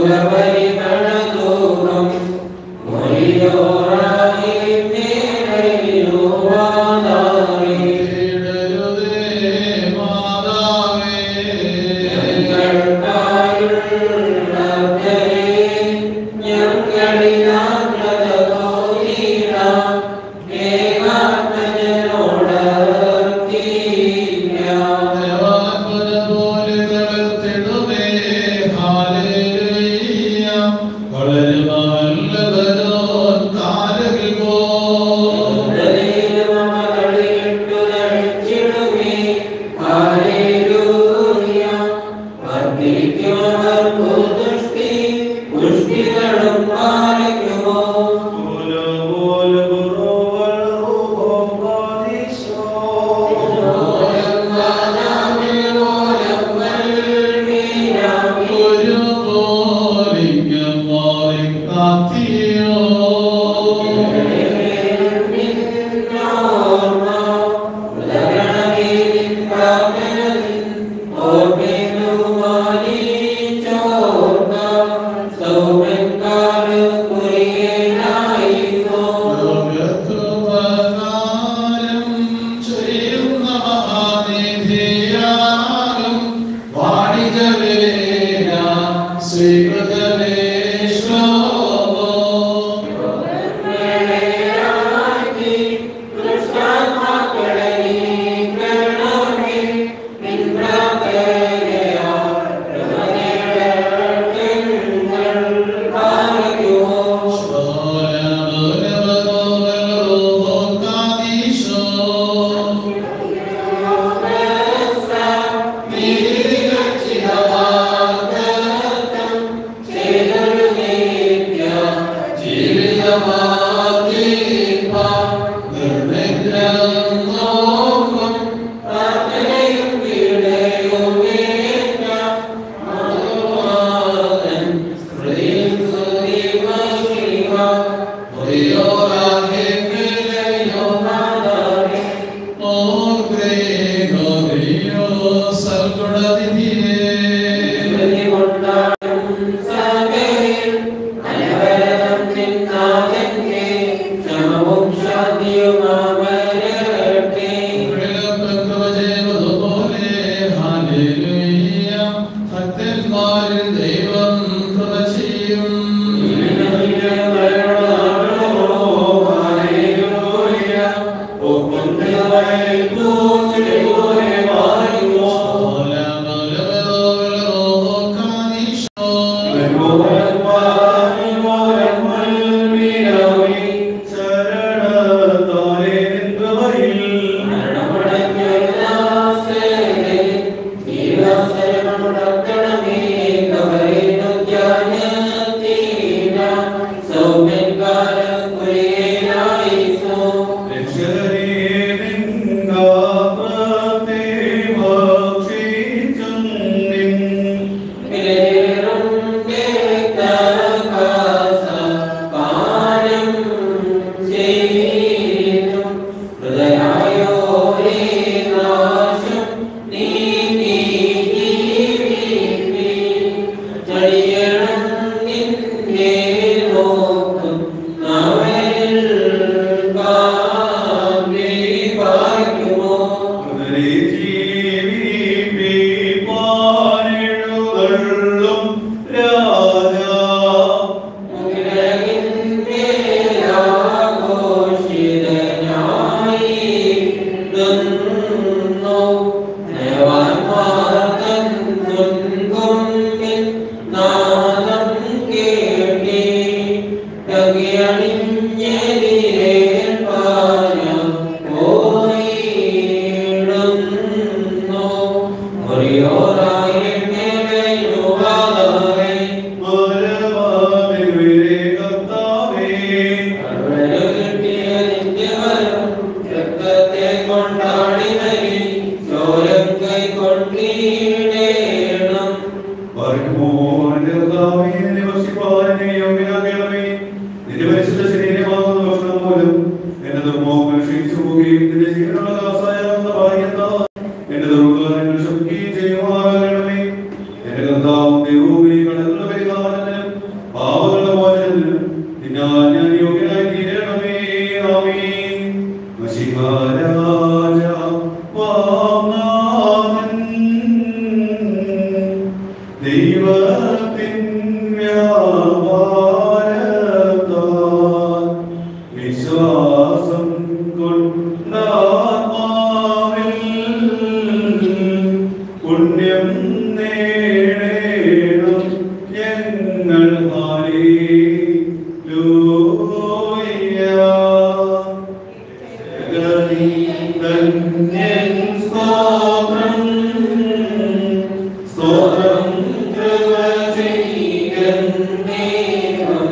ദൈവം കൃപ ചെയ്യും എന്റെ ദുർഗങ്ങൾ ക്ഷമിക്കുകയും ചെയ്യുമാറാകണമേ എന്റെ കർത്താവും ദൈവവും ഈ കടങ്ങളുടെ പരിഹാരം ദൈവത്തിൻ വ്യാപാരത്താൽ വിശ്വാസം കൊണ്ടാത്മാവിൽ പുണ്യം നേടേണം ഞങ്ങൾ ഹല്ലേലൂയ ജഗതി ധന്യൻ സ്തോത്രം സ്തോത്രം കൃപ ചെയ്യന്നേവം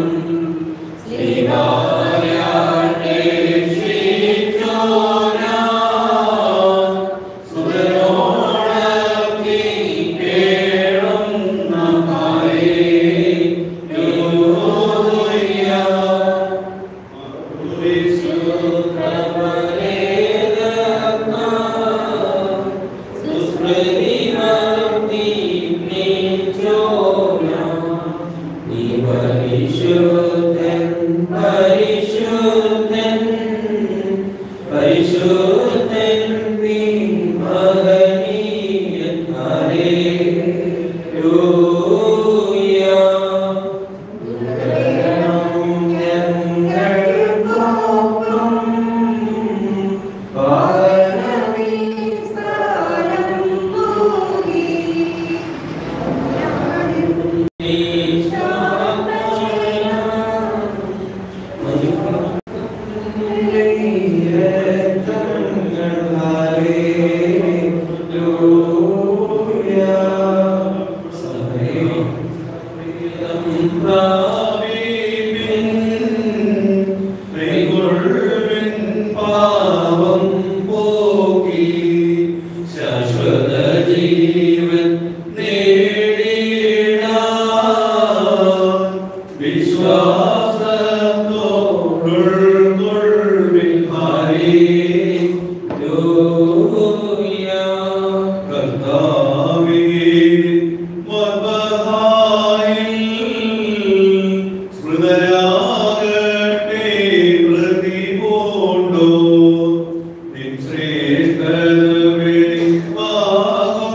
ശ്രീവാര്യാട്ടെ ശ്രീചോരാ സുതരോടത്തി കേളം നഹാരേ യോയ പാവം പോക്കി ശാശ്വത ജീവൻ നേടിയിടാൻ വിശ്വാസത്തോടുൾക്കൊള്ളിൽ ഹല്ലേലൂയ. കർത്താവേ, മദ്ബഹായിൽ സ്മൃതരാകട്ടെ പ്രതിപൂണ്ടോ നിൻ ശ്രേഷ്ഠത വെളിവാകും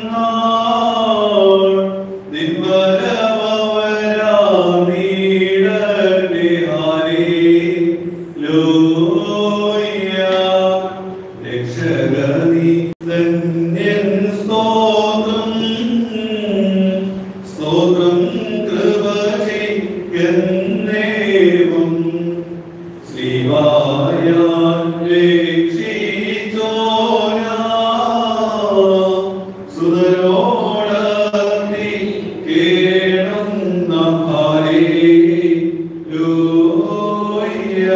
നാൾ നിൻ വരവരാം നീടട്ടെ ഹല്ലേലൂയ. രക്ഷകനീ ധന്യൻ സ്തോത്രം സ്തോത്രം കൃപ ചെയ്യന്നേവം ശ്രീവായാൻ രക്ഷിച്ചോനാ സുതരോടത്തി കേണം നാം ഹല്ലേലൂയ.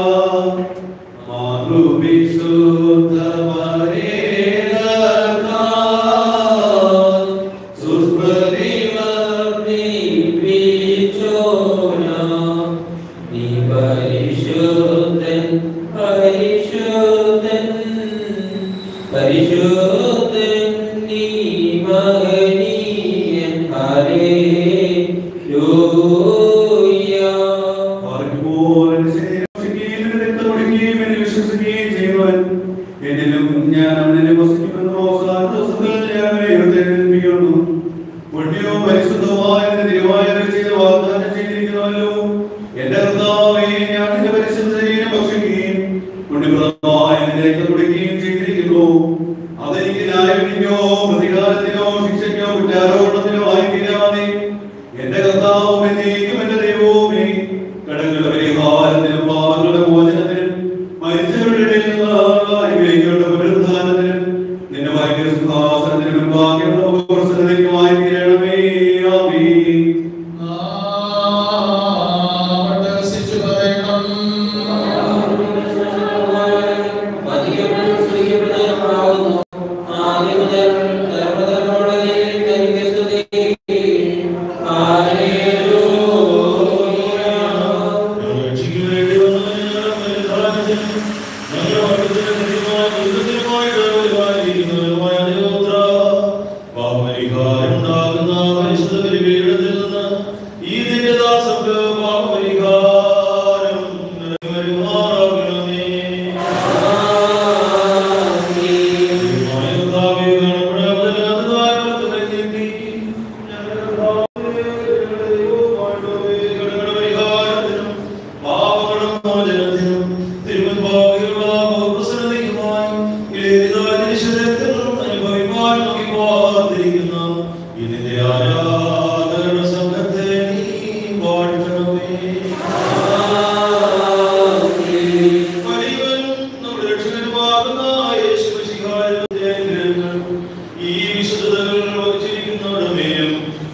മാതൃവിശുദ്ധമരേതാൽ സുസ്മൃതിവർദ്ധിപ്പിച്ചോനാ നീ പരിശുദ്ധൻ പരിശുദ്ധൻ പരിശുദ്ധൻ നീ മഹനീയൻ ഹല്ലേലൂയ എന്നിലും ഞാൻ അവനെ വസിക്കുമെന്ന് അവസാന ദിവസത്തിൽ ഞാൻ അവനെ എഴുന്നേൽപ്പിക്കുന്നു പുണ്യവും പരിശുദ്ധവുമായ നിന്റെ തിരുവാതിര ചെയ്ത് വാഗ്ദാനം ചെയ്തിരിക്കുന്നുവല്ലോ എന്റെ കർത്താവേ ഞാൻ നിന്റെ പരിശുദ്ധ ശരീരം ഭക്ഷിക്കുകയും പുണ്യപ്രദമായ നിന്റെ രക്തം കുടിക്കുകയും ചെയ്തിരിക്കുന്നു അതെനിക്ക് ന്യായവിധിക്കോ പ്രതികാരത്തിനോ ശിക്ഷയ്ക്കോ കുറ്റാരോപണത്തിനോ ആയിത്തീരാതെ എന്റെ കർത്താവും എന്നേക്കും എന്റെ ദൈവവുമേ കടങ്ങളുടെ പരിഹാരത്തിനും പാപങ്ങളുടെ മോചനത്തിനും മരിച്ചവരുടെ ഇടയിൽ നിന്ന് അനുഗ്രഹിക്കേണ്ട പുനരുദ്ധാനത്തിനും നിന്റെ ഭയങ്കര സിംഹാസനത്തിന് മുൻപാകെയുള്ള ഉപപ്രസന്നതയ്ക്കുമായി തീരണമേ ആമീൻ നാം പ്രദർശിച്ചു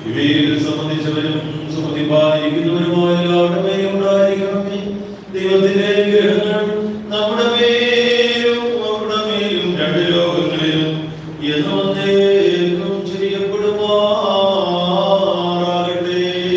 ഇവയിൽ സംബന്ധിച്ചവരും സംബന്ധിപ്പാതിരിക്കുന്നവരുമായ എല്ലാവരുടെ മേലും ഉണ്ടായിരിക്കണമേ ദൈവത്തിന്റെ ഗ്രഹങ്ങൾ നമ്മുടെ മേലും നമ്മുടെ മേലും രണ്ട് ലോകങ്ങളിലും എന്ന് വന്നേക്കും ചെയ്യപ്പെടുമാറാകട്ടെ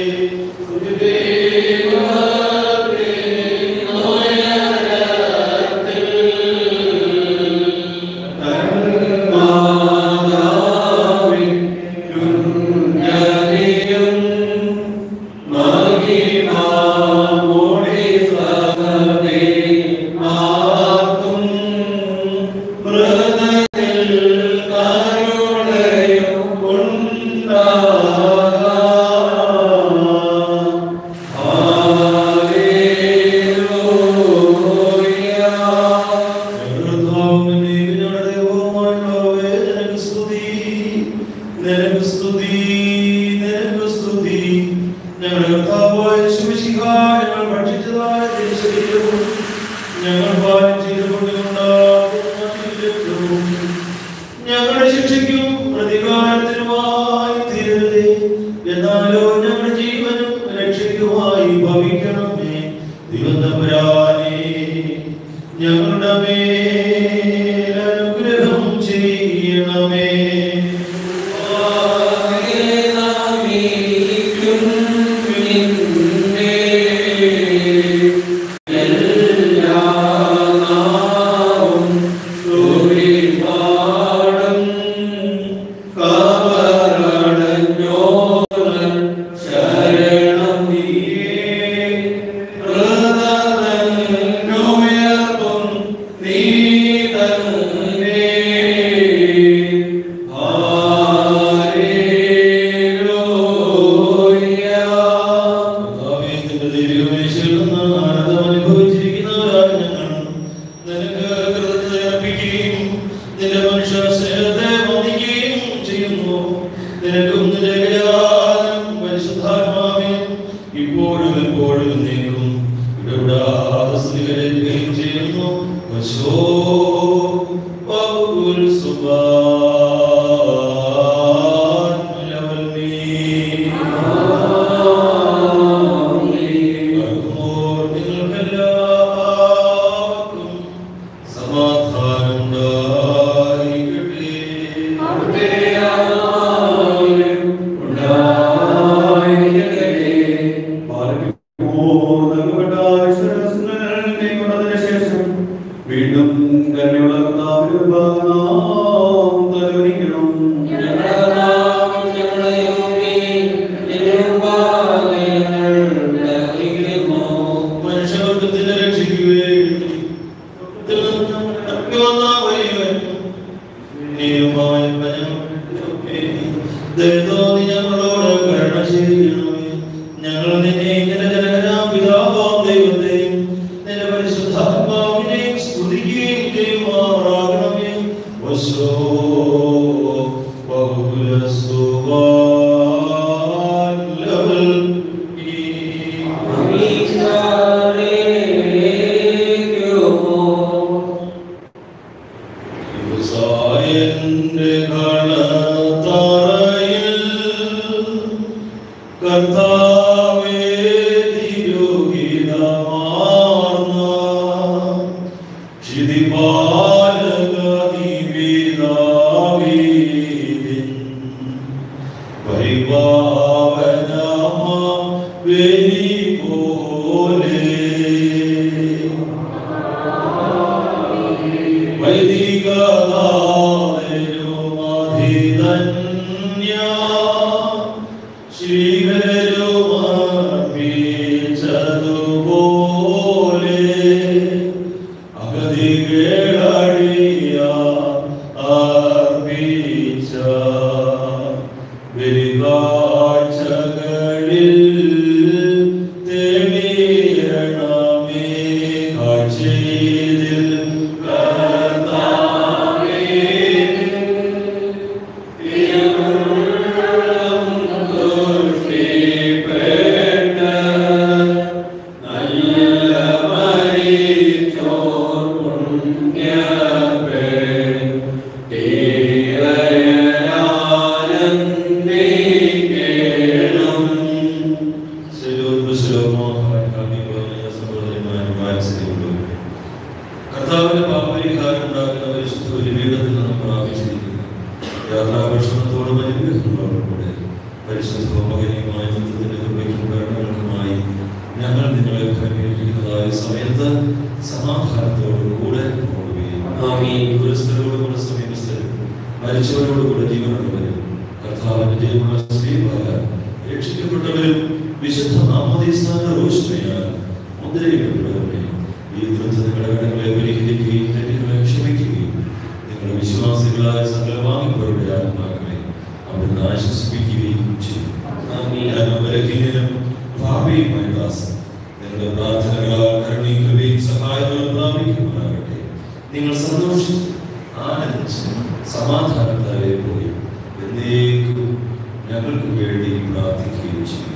ഞങ്ങളുടെ ശിക്ഷയ്ക്കും പ്രതികാരത്തിനുമായി തീരരുതേ എന്നാലോ ഞങ്ങളുടെ ജീവനും രക്ഷയ്ക്കുമായി ഭവിക്കണമേ ദിവന്തപുരാനേ ഞങ്ങളുടെ മേൽ അനുഗ്രഹം ചെയ്യണമേ കർത്താവേന്റെ ദൈവമേശയിൽ നിന്ന് ആനന്ദം അനുഭവിച്ചിരിക്കുന്നവരായ ഞങ്ങൾ നിനക്ക് കൃതജ്ഞത അർപ്പിക്കുകയും നിന്റെ മനുഷ്യ സ്നേഹത്തെ വന്ദിക്കുകയും ചെയ്യുന്നു നിനക്കും നിന്റെ ഗജാനം പരിശുദ്ധാത്മാവേ ഇപ്പോഴും എപ്പോഴും നീക്കും ഇടപെടാതെ സ്തുതികരേൽക്കുകയും ചെയ്യുന്നു വശോ പൗൽ സുബാൻ ലവൽമീ സമാധാനം വീണ്ടും കരുണയുള്ള കർത്താവിന്റെ നാം തലോലിക്കണം മനുഷ്യവർഗത്തിന്റെ രക്ഷിക്കുകയും ഞങ്ങളോട് കരുണ ചെയ്യണമേ ഞങ്ങൾ നിന്നെ ഇങ്ങനെ ജനകരാം പിതാവാം ദൈവത്തെയും നിന്റെ പരിശുദ്ധാത്മാവിനെയും സ്തുതിക്കുകയും ചെയ്യുമാറാകണമേ വശോ ബഹുല സുബാലവൽ ഈ സായന്റെ കളത്തറയിൽ കർത്താവേ തിരുഹിതമാർന്ന ക്ഷിതിപാലകീപിതാവീതിൻ പരിപാവനമാ വെലി പോലെ വൈദികനാഥനുമധിധന്യ ശ്രീകരുമർപ്പിച്ചതുപോലെ അഗതികളടിയ അർപ്പിച്ച ബലികാഴ്ചകളിൽ തെളിയണമേ കാഴ്ചയിൽ കർത്താവേ തിരുവുള്ളം ദുർഫിയ സർവമകനീയമായ തത്വത്തിന്റെ കൃപയ്ക്കും കരുണകൾക്കുമായി ഞങ്ങൾ നിങ്ങളെ ഭരമേൽപ്പിക്കുന്നതായ സമയത്ത് സമാധാനത്തോടു കൂടെ ഓടുകയും ആമീൻ. ദുരസ്ഥരോടുകൂടെ സമീപസ്ഥരും മരിച്ചവരോടുകൂടെ ജീവനുള്ളവരും കർത്താവിന്റെ ജയമുള്ള സ്ത്രീമായ രക്ഷിക്കപ്പെട്ടവരും വിശുദ്ധ നാമതീസ്ഥാന റോഷ്മയാൽ മുദ്രയിടപ്പെട്ടവരെ ഈ ദുരന്ത നിങ്ങളുടെ കടങ്ങളെ പരിഹരിക്കുകയും തെറ്റുകളെ ക്ഷമിക്കുകയും നിങ്ങളുടെ വിശ്വാസികളായ സകലവാങ്ങിപ്പവരുടെ ആത്മാക്കളെ അവിടുന്ന് ആശ്വസിപ്പിക്കുകയും ചെയ്യും ആമീൻ. ഞാൻ ബലഹീനനും ഭാവിയുമായ ദാസൻ നിങ്ങളുടെ പ്രാർത്ഥനകളാൽ കരുണയും കൃപയും സഹായങ്ങളും പ്രാപിക്കുമാറാകട്ടെ നിങ്ങൾ സന്തോഷിച്ച് ആനന്ദിച്ച് സമാധാനത്താലെ പോയി എന്നേക്കും ഞങ്ങൾക്ക് വേണ്ടി പ്രാർത്ഥിക്കുകയും ചെയ്യും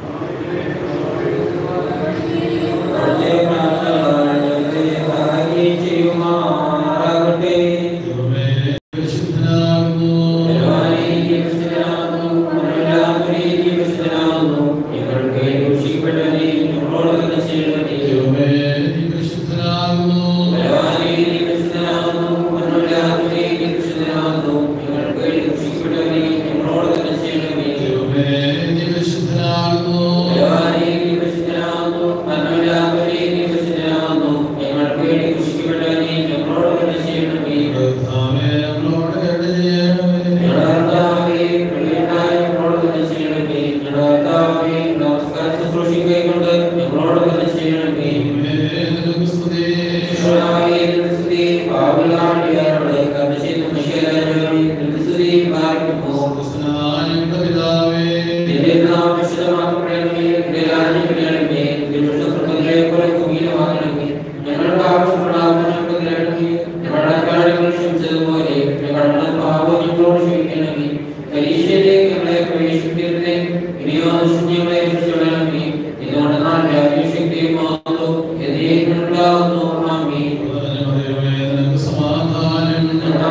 അവിടുത്തെ പ്രാർത്ഥനകളെ ഭാഗ്യം ചെയ്യുമാറാകട്ടെ. ദൈവമേ, പരിശുദ്ധനാകുന്നു. ബലവാനേ, വിശുദ്ധനാകുന്നു. മനോഹരനാമേ, വിശുദ്ധനാകുന്നു. ഞങ്ങൾക്ക് രക്ഷിക്കപ്പെട്ടവനേ, ഞങ്ങളോട് കരുണ ചെയ്യണമേ. ദൈവമേ, നീ പരിശുദ്ധനാകുന്നു. ബലവാനേ, വിശുദ്ധനാകുന്നു. മനോഹരനാമേ, വിശുദ്ധനാകുന്നു. ഞങ്ങൾക്ക് രക്ഷിക്കപ്പെട്ടവനേ, ഞങ്ങളോട് കരുണ ചെയ്യണമേ. ദൈവമേ, നീ പരിശുദ്ധനാകുന്നു. ബലവാനേ, വിശുദ്ധനാകുന്നു. മനോഹരനാമേ, വിശുദ്ധനാകുന്നു. ഞങ്ങൾക്ക് രക്ഷിക്കപ്പെട്ടവനേ, ഞങ്ങളോട് കരുണ ചെയ്യണമേ. കർത്താവേ, ഞങ്ങളോട് കരുണ ചെയ്യണമേ. ഞങ്ങളാകെ പ്രിയനായ ഞങ്ങളോട് തന്നെ ചെയ്യണമേ. ഞങ്ങളാകെ നമസ്കാരം ശുശ്രൂഷിക്കുകകൊണ്ട് ഞങ്ങളോട് തന്നെ ചെയ്യണമേ. ദൈവമേ, നിനക്ക് സ്തുതി. ഈശോയായ നിന്റെ സ്തുതി പാപികളാടിയാരോട് കരുണ ചെയ്ത മനുഷ്യരാജാവേ, നിന്റെ സ്തുതി പാലിക്കുമോ. സ്വർഗ്ഗസ്ഥനായ ഞങ്ങളുടെ പിതാവേ, നിന്റെ നാമം വിശുദ്ധമാക്കപ്പെടണമേ. നിന്റെ രാജ്യം വരണമേ. നിന്റെ വിശുദ്ധ പോലെ ഭൂമിയിലുമാകണമേ. ഞങ്ങൾക്ക് ആവശ്യമുള്ള ആഹാരം ഞങ്ങൾക്ക് തരണമേ. ഞങ്ങളുടെ കാര്യങ്ങൾ ക്ഷമിച്ചതുപോലെ ഞങ്ങളുടെ പാപം ഞങ്ങളോട് ക്ഷമിക്കണമേ. പരീക്ഷയിലേക്ക് ഞങ്ങളെ പ്രവേശിപ്പിക്കരുതേ. ഇനിയോ ദുഷ്ടങ്ങളെ രക്ഷിക്കണമേ. ഇതുകൊണ്ടെന്നാൽ രാജ്യവും ശക്തിയും മഹത്വവും എന്നേക്കും ഉണ്ടാകുന്നു. ആമേൻ. പ്രധാന ദൈവമേ, നിനക്ക് സമാധാനം.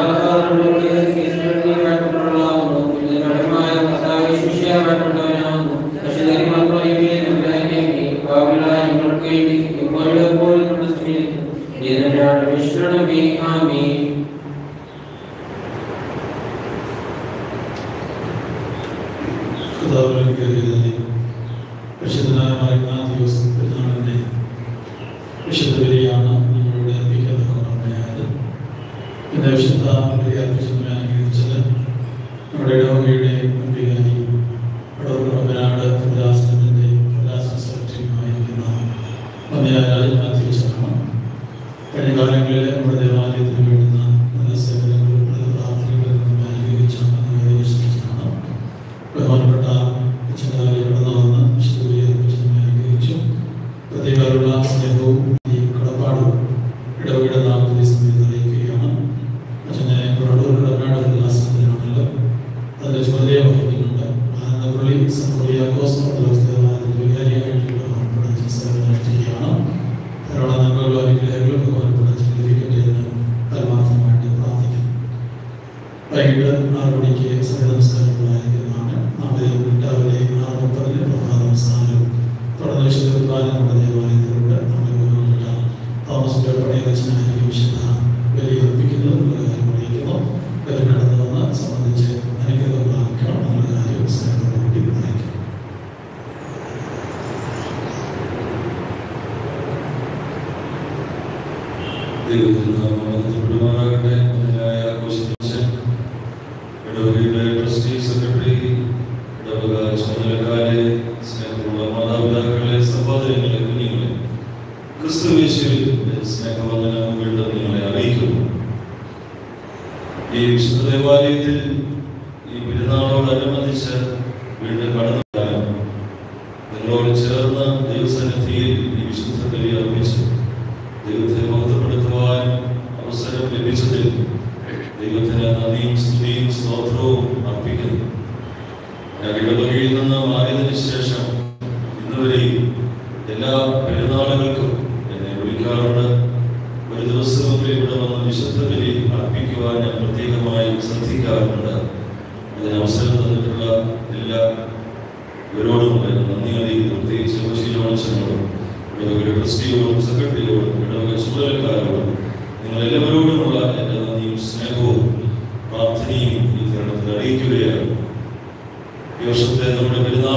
ആമീൻ കർത്താവിനെ അനുഗ്രഹിക്കണമേ. പരിശുദ്ധനായ മാർഗ്ഗനാഥിയോസ് പെരുന്നാളിന്റെ വിശുദ്ധ ബലിയാണ് നമ്മളിവിടെ അർപ്പിക്കുന്നത് ഇന്ന് വിശുദ്ധ ബലി അർപ്പിച്ചതിനെ അനുഗ്രഹിച്ചത് നമ്മുടെ ഇടവകയുടെ അംബികാരി വടവൂർ റബ്ബനാട് ഭദ്രാസനത്തിന്റെ ഭദ്രാസന സെക്രട്ടറിയുമായിരിക്കുന്ന വന്ധ്യ രാജൻ മാത്യുവസാണ് കഴിഞ്ഞ കാലങ്ങളിൽ നമ്മുടെ ദേവാലയത്തിന് വേണ്ടുന്ന നല്ല സേവനങ്ങളും നല്ല പ്രാർത്ഥനകളിൽ നിന്നും അനുഗ്രഹിച്ചാണ് എന്ന് വിശ്വസിക്കുന്നതാണ് ബഹുമാനപ്പെട്ട അച്ഛനാലി കടന്നു വന്ന് വിശുദ്ധ അർപ്പിച്ചതിനെ അനുഗ്രഹിച്ചു പ്രത്യേകമുള്ള സ്നേഹവും ഈ കടപ്പാടും ഇടവകയുടെ നാമത്തെ സമയത്ത് അറിയിക്കുകയാണ് അച്ഛനെ പുറടൂർ കടനാട് വിലാസത്തിലാണല്ലോ അതിന്റെ ചുമതലയെ വഹിക്കുന്നുണ്ട് ആനന്ദപുള്ളി സംഭവിയാക്കോസ് ദേവസ്ഥാനത്തിന്റെ വികാരിയായിട്ടുള്ള ബഹുമാനപ്പെട്ട അച്ഛൻ സേവനം അനുഷ്ഠിക്കുകയാണ് ധാരാളം നന്മകളും അനുഗ്രഹങ്ങളും ബഹുമാനപ്പെട്ട അച്ഛൻ ലഭിക്കട്ടെ എന്ന് പരമാർത്ഥമായിട്ട് പ്രാർത്ഥിക്കുന്നു വൈകിട്ട് ആറ് മണിക്ക് സഭ നമസ്കാരങ്ങളായിരിക്കുന്നതാണ് നാളെ രാവിലെ ആറ് മുപ്പതിന് പ്രഭാത നമസ്കാരവും തുടർന്ന് വിശുദ്ധ കുർബാന നമ്മുടെ ദേവാലയത്തിലുണ്ട് നമ്മുടെ ബഹുമാനപ്പെട്ട തോമസ് പണിയ അച്ഛനായിരിക്കും വിശുദ്ധ ബലി അർപ്പിക്കുന്നത് എന്നുള്ള കാര്യം അറിയിക്കുന്നു ബലി കടന്നു വന്ന് സംബന്ധിച്ച് അനുഗ്രഹം പ്രാപിക്കണം എന്നുള്ള കാര്യം സ്നേഹത്തോടുകൂടി അറിയിക്കുന്നു ദൈവത്തിന് നാമമാകട്ടെ അതിനായ ആഘോഷിച്ച് ഇടവകയുടെ ട്രസ്റ്റി സെക്രട്ടറി ഇടവക ചുമതലക്കാരെ സ്നേഹമുള്ള മാതാപിതാക്കളെ സഹോദരങ്ങളെ കുഞ്ഞുങ്ങളെ ക്രിസ്തുവേശുവിൽ സ്നേഹവന്ദനം വീണ്ടും നിങ്ങളെ അറിയിക്കുന്നു ഈ വിശുദ്ധ ദേവാലയത്തിൽ ഈ പെരുന്നാളോടനുബന്ധിച്ച് വീണ്ടും കടന്നു വരാൻ നിങ്ങളോട് ചേർന്ന് ദൈവസന്നിധിയിൽ ഈ വിശുദ്ധ ബലി അർപ്പിച്ചു ദൈവത്തെ മഹത്വപ്പെടുത്തുവാൻ അവസരം ലഭിച്ചതിൽ ദൈവത്തിന് നന്ദിയും സ്തുതിയും സ്തോത്രവും അർപ്പിക്കുന്നു ഞാൻ ഇടവകയിൽ നിന്ന് മാറിയതിനു ശേഷം ഇന്നുവരെയും എല്ലാ പെരുന്നാളുകൾക്കും എന്നെ വിളിക്കാറുണ്ട് ഒരു ദിവസമെങ്കിലും ഇവിടെ വന്ന് വിശുദ്ധ ബലി അർപ്പിക്കുവാൻ ഞാൻ പ്രത്യേകമായി ശ്രദ്ധിക്കാറുണ്ട് അതിന് അവസരം തന്നിട്ടുള്ള എല്ലാ ഇവരോടും എന്റെ നന്ദി അറിയിക്കുന്നു പ്രത്യേകിച്ച് ശീലോത്സവങ്ങളോടും ഇടവകയുടെ ട്രസ്റ്റിയോടും സെക്രട്ടറിയോടും ഇടവക ചുമതലക്കാരോടും നിങ്ങൾ എല്ലാവരോടുമുള്ള എൻ്റെ നന്ദിയും സ്നേഹവും പ്രാർത്ഥനയും ഈ തരുണത്തിൽ അറിയിക്കുകയാണ് ഈ വർഷത്തെ നമ്മുടെ പെരുന്നാൾ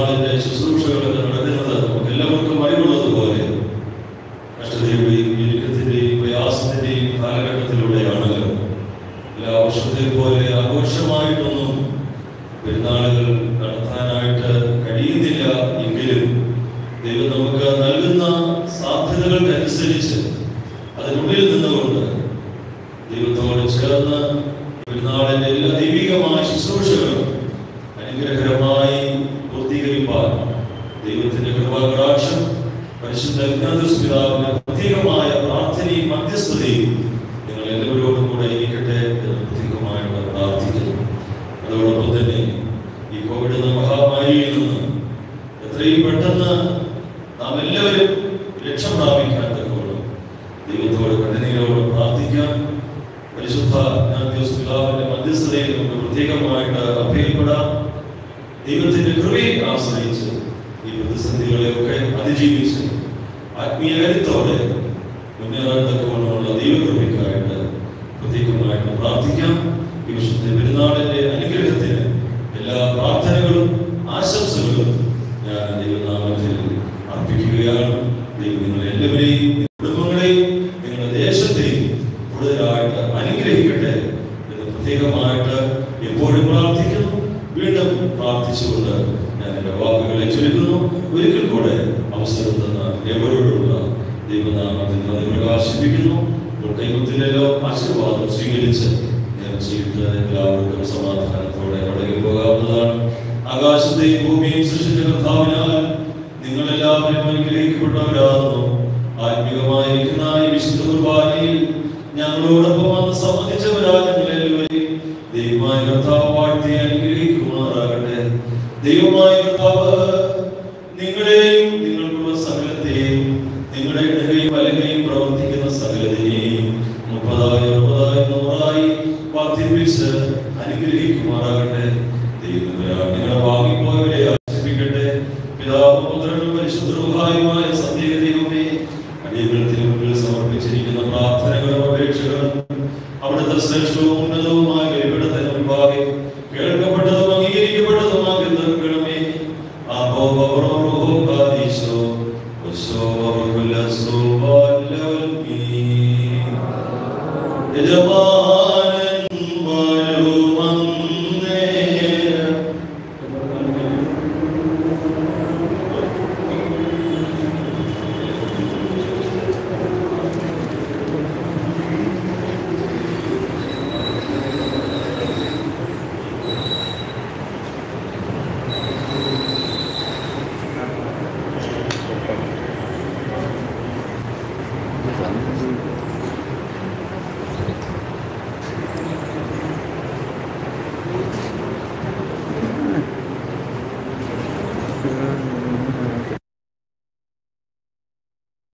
ദൈവം നമുക്ക് നൽകുന്ന സാധ്യതകൾക്കനുസരിച്ച് അതിനുള്ളിൽ നിന്നുകൊണ്ട് ദൈവത്തോട് ചേർന്ന് പെരുന്നാളിന്റെ എല്ലാ ദൈവികമായ ശുശ്രൂഷകളും അനുഗ്രഹകരമായി പൂർത്തീകരിപ്പാൻ ദൈവത്തിന്റെ കൃപാകടാക്ഷം പരിശുദ്ധ ഇഗ്നാത്യസ് പിതാവിന്റെ പ്രത്യേകമായ പ്രാർത്ഥനയും മധ്യസ്ഥതയും നിങ്ങൾ എല്ലാവരോടും കൂടെ ഇരിക്കട്ടെ എന്ന് പ്രത്യേകമായിട്ട് പ്രാർത്ഥിക്കുന്നു അതോടൊപ്പം തന്നെ ഈ കോവിഡ് എന്ന മഹാമാരിയിൽ നിന്ന് എത്രയും പെട്ടെന്ന് നാം എല്ലാവരും രക്ഷ പ്രാപിക്കാൻ തക്കോളം ദൈവത്തോട് കണ്ണുനീരോട് പ്രാർത്ഥിക്കാം പരിശുദ്ധ ഇഗ്നാത്യസ് പിതാവിന്റെ മധ്യസ്ഥതയിൽ നമുക്ക് പ്രത്യേകമായിട്ട് അഭയപ്പെടാം ദൈവത്തിന്റെ കൃപയെ ആശ്രയിച്ച് ഈ പ്രതിസന്ധികളെയൊക്കെ അതിജീവിച്ച് ആത്മീയ കരുത്തോടെ മുന്നേറാൻ തക്കവണ്ണമുള്ള ദൈവകൃപയ്ക്കായിട്ട് പ്രത്യേകമായിട്ട് പ്രാർത്ഥിക്കാം ഈ വിശുദ്ധ പെരുന്നാളിന്റെ അനുഗ്രഹത്തിന് എല്ലാ പ്രാർത്ഥനകളും ആശംസകളും ഞാൻ ദൈവനാമത്തിൽ അർപ്പിക്കുകയാണ് ദൈവം നിങ്ങളെ എല്ലാവരെയും നിങ്ങളുടെ കുടുംബങ്ങളെയും നിങ്ങളുടെ ദേശത്തെയും കൂടുതലായിട്ട് അനുഗ്രഹിക്കട്ടെ എന്ന് പ്രത്യേകമായിട്ട് എപ്പോഴും പ്രാർത്ഥിക്കുന്നു വീണ്ടും പ്രാർത്ഥിച്ചുകൊണ്ട് ഞാൻ എൻ്റെ വാക്കുകളെ ചുരുക്കുന്നു ഒരിക്കൽ കൂടെ അവസരം തന്ന എവരോടുള്ള ദൈവനാമത്തിൽ നന്ദി പ്രകാശിപ്പിക്കുന്നു ഇപ്പോൾ കൈകുത്തിലല്ലോ ആശീർവാദം സ്വീകരിച്ച് ഞാൻ ജീവിത എല്ലാവർക്കും സമാധാനത്തോടെ മടങ്ങി പോകാവുന്നതാണ് ആകാശത്തെയും ഭൂമിയും സൃഷ്ടിച്ച കർത്താവിനാൽ നിങ്ങൾ എല്ലാവരും അനുഗ്രഹിക്കപ്പെട്ടവരാകുന്നു ആത്മീകമായിരിക്കുന്ന ഈ വിശുദ്ധ കുർബാനയിൽ ഞങ്ങളോടൊപ്പം വന്ന് സംബന്ധിച്ചവരാ നിങ്ങൾ എല്ലാവരെയും ദൈവമായ കർത്താവ് വാഴ്ത്തി അനുഗ്രഹിക്കുമാറാകട്ടെ ദൈവമായ കർത്താവ് നിങ്ങളെയും നിങ്ങൾക്കുള്ള സകലത്തെയും നിങ്ങളുടെ ഇടകയും വലകയും പ്രവർത്തിക്കുന്ന സകലതിനെയും മുപ്പതായി അറുപതായി നൂറായി വർദ്ധിപ്പിച്ച് അനുഗ്രഹിക്കുമാറാകട്ടെ ദൈവം നിങ്ങളെ വാങ്ങിപ്പോയവരെ ആശ്രയിക്കട്ടെ പിതാവും പുത്രനും പരിശുദ്ധവുമായ സത്യദൈവമേ അടിയങ്ങൾക്ക് മുമ്പിൽ സമർപ്പിച്ചിരിക്കുന്ന പ്രാർത്ഥനകളും അപേക്ഷകളും അവിടുത്തെ ശ്രേഷ്ഠവും ഉന്നതവുമായ കൈപിടത്തിന് മുൻപാകെ കേൾക്കപ്പെട്ടതും അംഗീകരിക്കപ്പെട്ടതുമാക്കി തീർക്കണമേ അബോവറോഹാദീശോ യജമാ